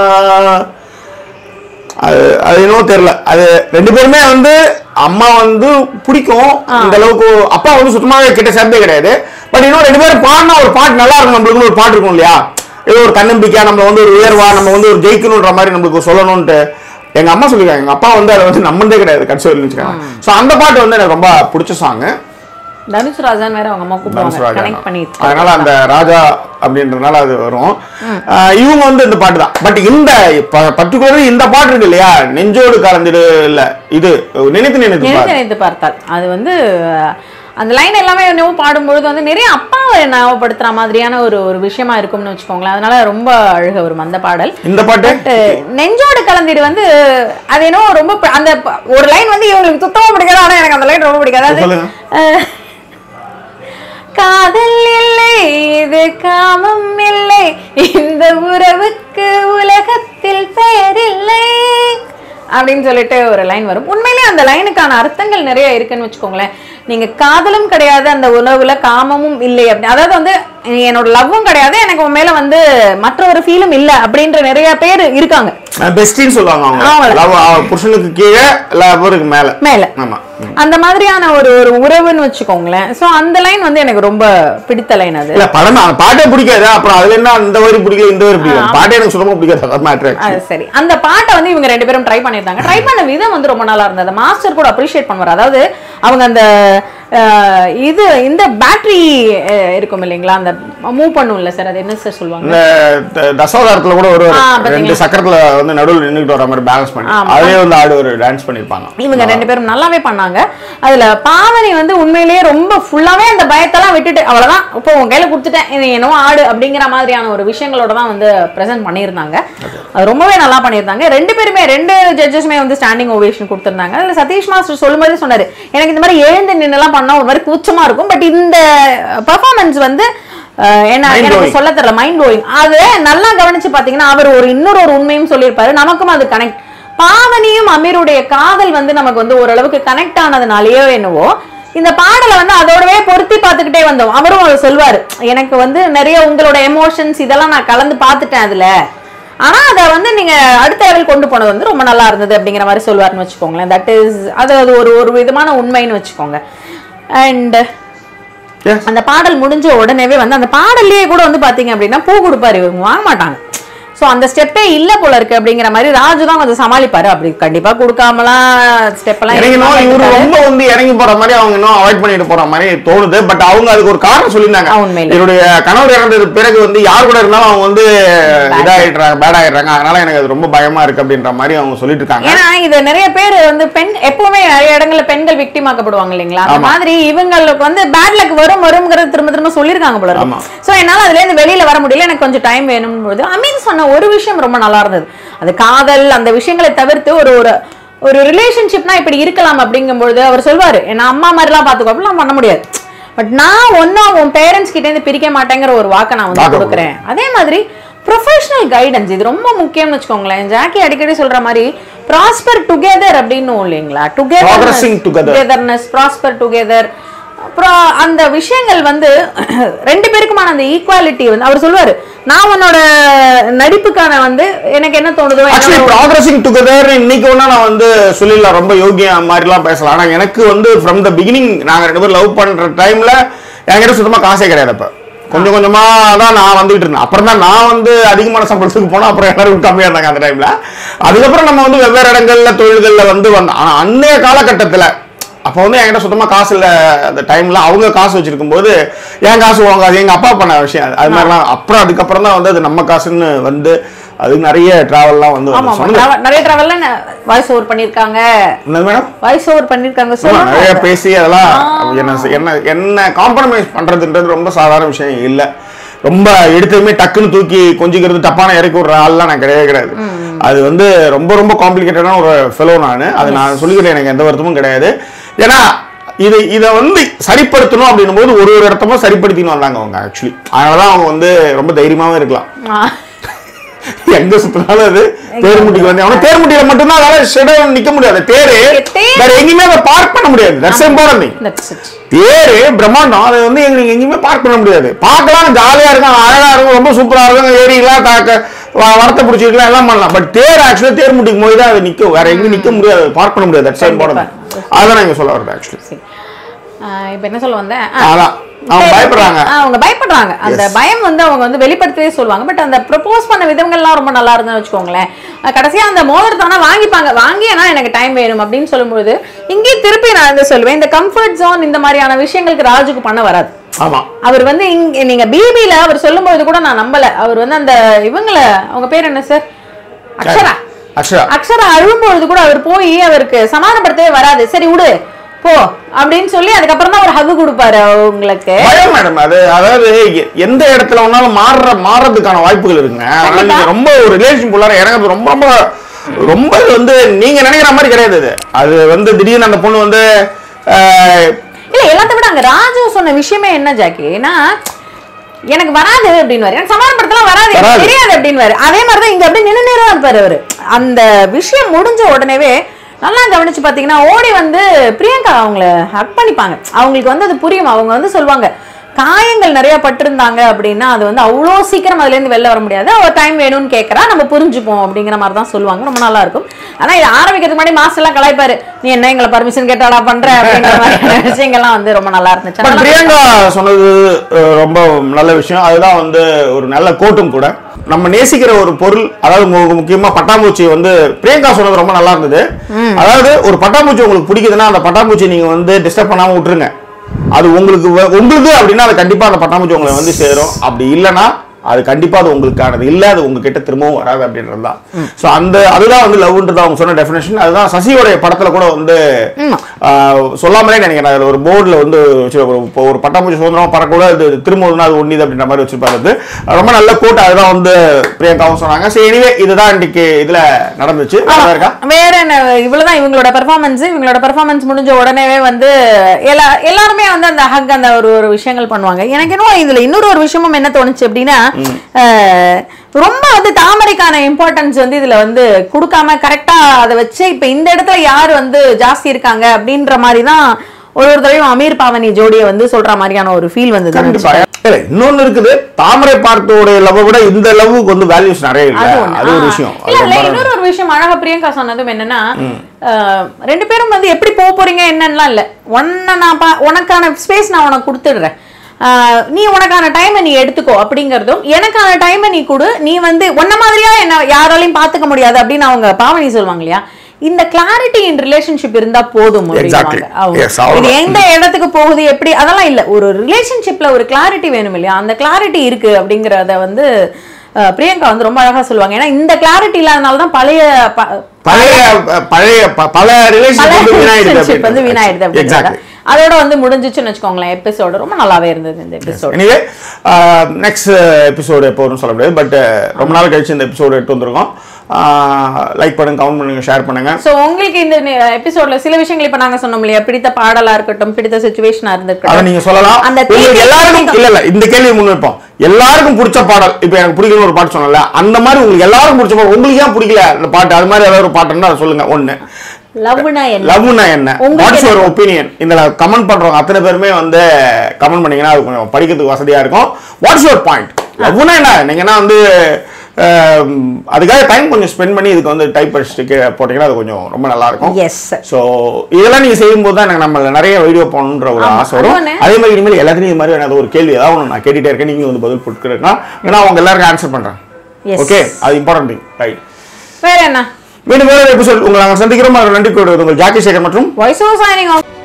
அது அது என்னவோ தெரியல அது ரெண்டு பேருமே வந்து அம்மா வந்து பிடிக்கும் இந்த அளவுக்கு அப்பா வந்து சுத்தமாவே கிட்ட சேர்ந்தே கிடையாது பட் இன்னும் ரெண்டு பேரும் பாடினா ஒரு பாட்டு நல்லா இருக்கும் நம்மளுக்கு ஒரு பாட்டு இருக்கும் இல்லையா ஏதோ ஒரு தன்னம்பிக்கையா நம்ம வந்து ஒரு உயர்வா நம்ம வந்து ஒரு ஜெயிக்கணுன்ற மாதிரி நம்மளுக்கு சொல்லணும்ட்டு எங்க அம்மா சொல்லிருக்காங்க எங்க அப்பா வந்து அதை வந்து நம்பந்தே கிடையாது கட்சி வச்சுக்காங்க ஸோ அந்த பாட்டு வந்து எனக்கு ரொம்ப பிடிச்ச சாங் தனுஷ் ராஜான்னு வேற அவங்க அம்மா கூப்பிடுவாங்க கனெக்ட் பண்ணி அதனால அந்த ராஜா அப்படின்றதுனால அது வரும் ஆஹ் இவங்க வந்து இந்த பாட்டு தான் பட் இந்த பர்டிகுலர்லி இந்த பாட்டு இருக்கு இல்லையா நெஞ்சோடு கலந்துடு இல்ல இது நினைத்து நினைத்து நினைத்து பாரு நினைத்து பார்த்தால் அது வந்து அஹ், அந்த லைன் எல்லாமே என்னவோ பாடும்பொழுது வந்து நிறைய அப்பாவை ஞாபகப்படுத்துற மாதிரியான ஒரு ஒரு விஷயமா இருக்கும்னு வச்சுக்கோங்களேன் அதனால ரொம்ப அழுக வரும் அந்த பாடல் இந்த பாட்டு பட் நெஞ்சோடு கலந்திடு வந்து அது என்னவோ ரொம்ப ப- அந்த ப- ஒரு லைன் வந்து இவங்களுக்கு சுத்தமா பிடிக்காது ஆனா எனக்கு அந்த லைன் ரொம்ப பிடிக்காது அதாவது, சொல்லுங்க. அஹ், காதல் இல்லை இது காமம் இல்லை இந்த உறவுக்கு உலகத்தில் பெயரில்லை அப்படின்னு சொல்லிட்டு ஒரு லைன் வரும் உண்மையிலேயே அந்த லைனுக்கான அர்த்தங்கள் நிறைய இருக்குன்னு வச்சுக்கோங்களேன் நீங்க காதலும் கிடையாது அந்த உணவுல காமமும் இல்லை அப்படி அதாவது வந்து என்னோட லவ்வும் கிடையாது எனக்கு உன் மேல வந்து மற்ற ஒரு ஃபீலும் இல்ல அப்படின்ற நிறைய பேர் இருக்காங்க பெஸ்டின்னு சொல்லுவாங்க அவங்க ஆமால. Love, அவ புருஷனுக்கு கீழே லவருக்கு மேல மேல ஆமா ம். அந்த மாதிரியான ஒரு ஒரு உறவுன்னு வச்சுக்கோங்களேன் சோ அந்த லைன் வந்து எனக்கு ரொம்ப பிடித்த லைன் அது இல்ல படம் அந்த பாட்டே பிடிக்காது அப்புறம் அதுல என்ன இந்த வரி பிடிக்கல இந்த வரி பிடிக்கல பாட்டே எனக்கு சுத்தமா பிடிக்காது அதான் மேட்ரு அது சரி அந்த பாட்டை வந்து இவங்க ரெண்டு பேரும் ட்ரை பண்ணியிருந்தாங்க ட்ரை பண்ண விதம் வந்து ரொம்ப நல்லா இருந்தது மாஸ்டர் கூட அப்ரிஷியேட் பண்ணுவார் அதாவது அவங்க அந்த அஹ், இது இந்த பேட்டரி இருக்கும் இல்லைங்களா அந்த மூவ் பண்ணும்ல சார் அது என்ன சார் சொல்லுவாங்க இந்த த- தசாவதாரத்துல கூட ஒரு ஆ, பாத்தீங்களா? ரெண்டு சக்கரத்துல வந்து நடுவில் நின்னுட்டு வர மாதிரி பேலன்ஸ் பண்ணி ஆமா. அதே வந்து ஆடு ஒரு டான்ஸ் பண்ணிருப்பாங்க இவங்க ரெண்டு பேரும் நல்லாவே பண்ணாங்க அதுல பாவனி வந்து உண்மையிலேயே ரொம்ப ஃபுல்லாவே அந்த பயத்தெல்லாம் விட்டுட்டு அவ்வளவுதான் இப்போ உன் கையில கொடுத்துட்டேன் இது என்னவோ ஆடு அப்படிங்கிற மாதிரியான ஒரு விஷயங்களோட தான் வந்து பிரசன்ட் பண்ணியிருந்தாங்க அது ரொம்பவே நல்லா பண்ணியிருந்தாங்க ரெண்டு பேருமே ரெண்டு ஜட்ஜஸுமே வந்து ஸ்டாண்டிங் ஓவேஷன் கொடுத்திருந்தாங்க அதுல சதீஷ் மாஸ்டர் சொல்லும்போது சொன்னாரு எனக்கு இந்த மாதிரி எழுந்து நின்னுலாம் பண்ணா ஒரு மாதிரி கூச்சமா இருக்கும் பட் இந்த பெர்ஃபார்மன்ஸ் வந்து அஹ், என்ன Mind எனக்கு blowing. சொல்ல தெரியல மைண்ட் ப்ளோயிங் அது நல்லா கவனிச்சு பாத்தீங்கன்னா அவர் ஒரு இன்னொரு ஒரு உண்மையும் சொல்லியிருப்பாரு நமக்கும் அது கனெக்ட் பாவனியும் அமீருடைய காதல் வந்து நமக்கு வந்து ஓரளவுக்கு கனெக்ட் ஆனதுனாலயோ என்னவோ இந்த பாடலை வந்து அதோடவே பொருத்தி பார்த்துக்கிட்டே வந்தோம் அவரும் அதை சொல்வாரு எனக்கு வந்து நிறைய உங்களோட எமோஷன்ஸ் இதெல்லாம் நான் கலந்து பார்த்துட்டேன் அதுல ஆனா அதை வந்து நீங்க அடுத்த லெவல் கொண்டு போனது வந்து ரொம்ப நல்லா இருந்தது அப்படிங்கிற மாதிரி சொல்லுவாருன்னு வச்சுக்கோங்களேன் தட் இஸ் அது அது ஒரு ஒரு விதமான உண்மைன்னு வச்சுக்கோங்க அண்ட் Yes. அந்த பாடல் முடிஞ்ச உடனேவே வந்து அந்த பாடல்லையே கூட வந்து பாத்தீங்க அப்படின்னா பூ கொடுப்பாரு இவங்க வாங்க மாட்டாங்க சோ அந்த ஸ்டெப்பே இல்ல போல இருக்கு அப்படிங்கிற மாதிரி ராஜு தான் கொஞ்சம் சமாளிப்பாரு அப்படி கண்டிப்பா கொடுக்காமலாம் ஸ்டெப் எல்லாம் இறங்கினோம் எடுக்காம இவரு இருக்காரு. ரொம்ப வந்து இறங்கி போற மாதிரி அவங்க இன்னும் அவாய்ட் பண்ணிட்டு போற மாதிரி தோணுது பட் அவங்க அதுக்கு ஒரு காரணம் சொல்லியிருந்தாங்க ஆ, உண்மையிலே. என்னுடைய கணவர் இறந்தது பிறகு வந்து யார் கூட இருந்தாலும் அவங்க வந்து இதாயிடுறாங்க பேட் ஆயிடுறாங்க அதனால எனக்கு அது ரொம்ப பயமா இருக்கு அப்படின்ற மாதிரி அவங்க சொல்லிட்டு இருக்காங்க ஏன்னா இது நிறைய பேர் வந்து பெண் எப்பவுமே நிறைய இடங்கள்ல பெண்கள் விக்டிம் ஆக்கப்படுவாங்க இல்லைங்களா அந்த ஆமா. மாதிரி இவங்களுக்கு வந்து பேட் லக் வரும் வரும்ங்கிறது திரும்ப திரும்ப சொல்லியிருக்காங்க போல ஆமா. இருக்கு சோ என்னால அதுல இருந்து வெளியில வர முடியல எனக்கு கொஞ்சம் டைம் வேணும் போது அமீன் சொன்ன ஒரு விஷயம் ரொம்ப நல்லா இருந்தது அது காதல் அந்த விஷயங்களை தவிர்த்து ஒரு ஒரு ஒரு ரிலேஷன்ஷிப்னா இப்படி இருக்கலாம் அப்படிங்கும்பொழுது அவர் சொல்வாரு என்ன அம்மா மாதிரிலாம் பாத்துக்கோ அப்படிலாம் பண்ண முடியாது பட் நான் ஒன்னும் உன் பேரண்ட்ஸ் கிட்ட இருந்து பிரிக்க மாட்டேங்கிற ஒரு வாக்கை நான் வந்து வாக்கு கொடுக்குறேன் அதே மாதிரி ப்ரொஃபஷனல் கைடன்ஸ் இது ரொம்ப முக்கியம்னு வச்சுக்கோங்களேன் ஜாக்கி அடிக்கடி சொல்ற மாதிரி ப்ராஸ்பர் டுகெதர் அப்படின்னு இல்லைங்களா Progressing together. Togetherness prosper together அப்புறம் அந்த விஷயங்கள் வந்து ரெண்டு பேருக்குமான அந்த ஈக்குவாலிட்டி வந்து அவர் சொல்லுவாரு நான் உன்னோட நடிப்புக்கான வந்து எனக்கு என்ன தோணுதோ ஆக்சுவலி என்னோட- ப்ராக்ரஸிங் டுகெதர் இன்னைக்கு ஒன்றா நான் வந்து சொல்லிடலாம் ரொம்ப யோகியம் மாதிரிலாம் பேசலாம் ஆனா எனக்கு வந்து ஃப்ரம் த பிகினிங் நாங்க ரெண்டு பேரும் லவ் பண்ற டைம்ல என்கிட்ட சுத்தமா காசே கிடையாது அப்ப கொஞ்சம் கொஞ்சமா தான் நான் வந்துட்டு இருந்தேன் அப்புறம் தான் நான் வந்து அதிகமான சம்பளத்துக்கு போனோம் அப்புறம் எல்லாரும் கம்மியா இருந்தாங்க அந்த டைம்ல அதுக்கப்புறம் நம்ம வந்து வெவ்வேறு இடங்கள்ல தொழில்கள்ல வந்து வந்தோம் ஆனா அன்னைய காலகட்டத்துல அப்போ வந்து என்கிட்ட சுத்தமா காசு இல்ல அந்த டைம்ல அவங்க காசு வச்சிருக்கும் போது என் காசு உங்க காசு எங்க அப்பா பண்ண விஷயம் அது. அது மாதிரிலாம் அப்புறம் அதுக்கப்புறம் தான் வந்து அது நம்ம காசுன்னு வந்து அதுக்கு நிறைய டிராவல்லாம் வந்து ஆமா ஆமா. சொன்னது நிறைய- நிறைய டிராவல்ல வாய்ஸ் ஓவர் பண்ணிருக்காங்க என்னது மேடம் வாய்ஸ் ஓவர் பண்ணிருக்காங்க ஆமா, நிறைய சொல்லுங்க பேசி அதெல்லாம் என்ன என்ன என்ன காம்ப்ரமைஸ் பண்றதுன்றது ரொம்ப சாதாரண விஷயம் இல்ல ரொம்ப எடுத்ததுமே டக்குன்னு தூக்கி கொஞ்சிக்கிறது தப்பான இறக்கி விடுற ஆள்லாம் நான் கிடையவே கிடையாது அது வந்து ரொம்ப ரொம்ப காம்ப்ளிகேட்டடான ஒரு ஃபெலோ நான் அது நான் சொல்லிக்கிறேன் எனக்கு எந்த வருத்தமும் கிடையாது ஏன்னா இது இதை வந்து சரிப்படுத்தணும் அப்படின்னும் போது ஒரு ஒரு இடத்தமா சரிப்படுத்தின்னு வந்தாங்க அவங்க ஆக்சுவலி அதனாலதான் அவங்க வந்து ரொம்ப தைரியமாவே இருக்கலாம் ஆ. எங்க சுத்தினாலும் அது தேர்முட்டிக்கு வந்து அவன தேர்முட்டியில மட்டும்தான் அதால ஷெடோ நிக்க முடியாது தேரு தேர். வேற எங்கேயுமே அதை பார்க் பண்ண முடியாது that's important thing That's it. தேரு பிரம்மாண்டம் அதை வந்து எங்களுக்கு எங்கேயுமே பார்க் பண்ண முடியாது பார்க்கலாம் ஜாலியா இருக்கும் அழகா இருக்கும் ரொம்ப சூப்பரா இருக்கும் ஏரிலாம் தாக்க வ- வரத்தை பிடிச்சிருக்கலாம் எல்லாம் பண்ணலாம் பட் தேர் ஆக்சுவலா தேர் முட்டிக்கும் போது தான் அது நிக்கும் வேற எங்கேயும் நிக்க முடியாது பார்க் பண்ண முடியாது தட்ஸ் இம்பார்ட்டன்ட் அதான் நான் இங்க சொல்ல வருது ஆக்சுவலி சரி. ஆ, இப்ப என்ன சொல்ல வந்தேன் ஆ. அதான் அவங்க பயப்படுறாங்க ஆ, அவங்க பயப்படுறாங்க அந்த பயம் வந்து அவங்க வந்து வெளிப்படுத்தவே சொல்லுவாங்க பட் அந்த ப்ரப்போஸ் பண்ண விதங்கள்லாம் ரொம்ப நல்லா இருந்துன்னு வச்சுக்கோங்களேன் அஹ் கடைசியா அந்த மோதிரத்தை ஆனா வாங்கிப்பாங்க வாங்கி ஆனா எனக்கு டைம் வேணும் அப்படின்னு சொல்லும்போது இங்கேயும் திருப்பி நான் வந்து சொல்லுவேன் இந்த கம்ஃபர்ட் ஜோன் இந்த மாதிரியான விஷயங்களுக்கு ராஜுக்கு பண்ண வராது ஆமா அவர் வந்து இங்க நீங்க பிபில அவர் சொல்லும்போது கூட நான் நம்பல அவர் வந்து அந்த இவங்கள அவங்க பேர் என்ன சார் அக்ஷரா அக்ஷரா அக்ஷரா அழும்பொழுது கூட அவர் போய் அவருக்கு சமாதானப்படுத்தவே வராது சரி விடு போ அப்படின்னு சொல்லி அதுக்கப்புறம் தான் ஒரு ஹகு கொடுப்பாரு உங்களுக்கு பயம் மேடம் அது அதாவது எ- எந்த இடத்துல வேணாலும் மாறுற மாறுறதுக்கான வாய்ப்புகள் இருக்குங்க அதனால நீங்க ரொம்ப ஒரு ரிலேஷன் உள்ளார இறங்குறது ரொம்ப ரொம்ப ரொம்ப இது வந்து நீங்க நினைக்கிற மாதிரி கிடையாது இது அது வந்து திடீர்னு அந்த பொண்ணு வந்து ஆஹ், இல்ல எல்லாத்த விட அங்க ராஜு சொன்ன விஷயமே என்ன ஜாக்கினா எனக்கு வராது அப்படின்னு எனக்கு சமாதானப்படுத்தலாம் வராது எனக்கு வராது. தெரியாது அப்படின்னு அதே மாதிரிதான் இங்க அப்படியே நின்று நேரம் இருப்பாரு அவரு அந்த விஷயம் முடிஞ்ச உடனேவே நல்லா கவனிச்சு பாத்தீங்கன்னா ஓடி வந்து பிரியங்கா அவங்கள ஹக் பண்ணிப்பாங்க அவங்களுக்கு வந்து அது புரியும் அவங்க வந்து சொல்லுவாங்க காயங்கள் நிறைய பட்டிருந்தாங்க அப்படின்னா அது வந்து அவ்வளோ சீக்கிரம் அதுல இருந்து வெளில வர முடியாது அவ டைம் வேணும்னு கேட்கறா நம்ம புரிஞ்சுப்போம் அப்படிங்கிற மாதிரி தான் சொல்லுவாங்க ரொம்ப நல்லா இருக்கும் ஆனா இது ஆரம்பிக்கிறதுக்கு முன்னாடி மாஸ்டர் எல்லாம் கலாய்ப்பாரு நீ என்ன எங்களை பர்மிஷன் கேட்டாடா பண்ற அப்படிங்கிற மாதிரியான விஷயங்கள்லாம் வந்து ரொம்ப நல்லா இருந்துச்சு பட் அதனால- பிரியங்கா சொன்னது அஹ், ரொம்ப நல்ல விஷயம் அதுதான் வந்து ஒரு நல்ல கோட்டும் கூட நம்ம நேசிக்கிற ஒரு பொருள் அதாவது மு- முக்கியமா பட்டாம்பூச்சி வந்து பிரியங்கா சொன்னது ரொம்ப நல்லா இருந்தது அதாவது ஒரு பட்டாம்பூச்சி உங்களுக்கு பிடிக்குதுன்னா அந்த பட்டாம்பூச்சி நீங்க வந்து டிஸ்டர்ப் பண்ணாம விட்டுருங்க அது உங்களுக்கு வ- உங்களுக்கு அப்படின்னா அது கண்டிப்பா அந்த பட்டாம்பூச்சி உங்களை வந்து சேரும் அப்படி இல்லைன்னா அது கண்டிப்பா அது உங்களுக்கானது இல்ல அது உங்ககிட்ட திரும்பவும் வராது அப்படின்றது தான் ஸோ அந்த அதுதான் வந்து லவ்ன்றது அவங்க சொன்ன டெஃபினேஷன் அதுதான் சசியோடைய படத்துல கூட வந்து ஆஹ், சொல்லாமலே நினைக்கிறேன் அதுல ஒரு போர்டில் வந்து வச்சு ஒரு இப்போ ஒரு பட்டாம்பூச்சி சுதந்திரமா பறக்கூட அது திரும்ப ஒரு நாள் ஒன்னிது அப்படின்ற மாதிரி வச்சிருப்பாரு அது ரொம்ப நல்ல கோட் அதுதான் வந்து பிரியங்காவும் சொன்னாங்க சரி எனிவே இதுதான் இன்னைக்கு இதுல நடந்துச்சு நல்லா இருக்கா வேற என்ன இவ்வளவுதான் இவங்களோட பெர்ஃபார்மன்ஸ் இவங்களோட பெர்ஃபார்மன்ஸ் முடிஞ்ச உடனேவே வந்து எல்லா எல்லாருமே வந்து அந்த ஹக் அந்த ஒரு ஒரு விஷயங்கள் பண்ணுவாங்க எனக்கு இன்னும் இதுல இன்னொரு ஒரு விஷயமும் என்ன தோணுச்சு அப்படின்னா அஹ், ரொம்ப வந்து தாமரைக்கான இம்பார்ட்டன்ஸ் வந்து இதுல வந்து கொடுக்காம கரெக்டா அதை வச்சு இப்ப இந்த இடத்துல யார் வந்து ஜாஸ்தி இருக்காங்க அப்படின்ற மாதிரி தான் ஒரு ஒரு தடவையும் அமீர் பாவனி ஜோடியை வந்து சொல்ற மாதிரியான ஒரு ஃபீல் வந்தது கண்டிப்பா இல்ல இன்னொன்னு இருக்குது தாமரை பார்த்தோடைய லவ் விட இந்த லவ்வுக்கு வந்து வேல்யூஸ் நிறைய இல்ல அது ஒண்ணு. அது ஒரு ஆ. விஷயம் இல்ல, அது இல்ல, பரவாயில்ல. இன்னொரு ஒரு விஷயம் அழகா பிரியங்கா சொன்னதும் என்னன்னா அஹ், ரெண்டு பேரும் வந்து எப்படி போக போறீங்க என்னன்னுலாம் இல்ல உன்னை நான் பா- உனக்கான ஸ்பேஸ் நான் உனக்கு கொடுத்துடுறேன் அஹ், நீ உனக்கான டைமை நீ எடுத்துக்கோ அப்படிங்கறதும் எனக்கான டைமை நீ கொடு நீ வந்து உன்ன மாதிரியா என்ன யாராலையும் பாத்துக்க முடியாது அப்படின்னு அவங்க பாவனி சொல்லுவாங்க இல்லையா இந்த கிளாரிட்டி இன் ரிலேஷன்ஷிப் இருந்தா போதும் Exactly. அப்படின்னுவாங்க. அவங்க. Yes, அவ்வளவுதான். இது எந்த இடத்துக்கு போகுது எப்படி அதெல்லாம் இல்ல ஒரு ரிலேஷன்ஷிப்ல ஒரு கிளாரிட்டி வேணும் இல்லையா அந்த கிளாரிட்டி இருக்கு அப்படிங்கறத வந்து அஹ், பிரியங்கா வந்து ரொம்ப அழகா சொல்லுவாங்க ஏன்னா இந்த கிளாரிட்டி இல்லாதனால தான் பழைய ப- பழைய பழைய ப- பல பல ரிலேஷன்ஷிப் வந்து வீணாயிடுது relationship வந்து வீணாயிடுது அப்படிங்கிறத. எக்ஸாக்ட்லி அதோட வந்து முடிஞ்சிச்சுன்னு வச்சுக்கோங்களேன் எபிசோடு ரொம்ப நல்லாவே இருந்தது இந்த எபிசோடு எனிவே நெக்ஸ்ட் எபிசோடு எப்போ வரும்னு சொல்ல முடியாது பட் ரொம்ப நாள் கழிச்சு இந்த எபிசோடு எடுத்து வந்திருக்கோம் லைக் பண்ணுங்க கமெண்ட் பண்ணுங்க ஷேர் பண்ணுங்க சோ உங்களுக்கு இந்த எபிசோட்ல சில விஷயங்கள் இப்ப நாங்க சொன்னோம் இல்லையா பிடித்த பாடலா இருக்கட்டும் பிடித்த சுச்சுவேஷனா அதை இருந்திருக்கட்டும் நீங்க சொல்லலாம் அந்த உங்களுக்கு theme எல்லாருக்கும் இல்ல இல்ல இந்த கேள்வி முன்வைப்போம் எல்லாருக்கும் பிடிச்ச பாடல் இப்ப எனக்கு பிடிக்கல ஒரு பாட்டு சொன்னல அந்த மாதிரி உங்களுக்கு எல்லாருக்கும் பிடிச்ச பாடல் உங்களுக்கு ஏன் பிடிக்கல அந்த பாட்டு அது மாதிரி ஏதாவது ஒரு பாட்டு இருந்தா அதை சொல்லுங்க ஒண்ணு லவ்னா என்ன லவ்னா என்ன உங்களுக்கு வாட்ஸ் என்ன யுவர் ஒப்பீனியன் இந்த கமெண்ட் பண்றவங்க அத்தனை பேருமே வந்து கமெண்ட் பண்ணீங்கன்னா அது கொஞ்சம் படிக்கிறதுக்கு வசதியா இருக்கும் வாட்ஸ் யுவர் பாயிண்ட் லவ்னா என்ன நீங்க என்ன வந்து அஹ், அதுக்காக டைம் கொஞ்சம் ஸ்பெண்ட் பண்ணி இதுக்கு வந்து டைப் படிச்சுட்டு போட்டீங்கன்னா அது கொஞ்சம் ரொம்ப நல்லா இருக்கும் எஸ் ஸோ இதெல்லாம் நீங்க செய்யும்போது தான் எனக்கு நம்ம நிறைய வீடியோ பண்ணணுன்ற ஒரு ஆமா, ஆசை வரும் அது ஒண்ணு. அதே மாதிரி இனிமேல் எல்லாத்துலையும் இது மாதிரி ஏதாவது ஒரு கேள்வி ஏதாவது ஒன்று நான் கேட்டுட்டே இருக்கேன் நீங்க வந்து பதில் போட்டுக்கிறேன் ஏன்னா அவங்க எல்லாருக்கும் ஆன்சர் பண்றேன் Yes. ஓகே அது இம்பார்ட்டன்ட் திங் ரைட் வேற என்ன மீண்டும் வேற எபிசோட் உங்களை நாங்கள் சந்திக்கிறோம் அதில் நன்றி கூறுவது உங்கள் ஜாக்கி சேகர் மற்றும் வாய்ஸ் ஓவர் சைனிங் ஆஃப்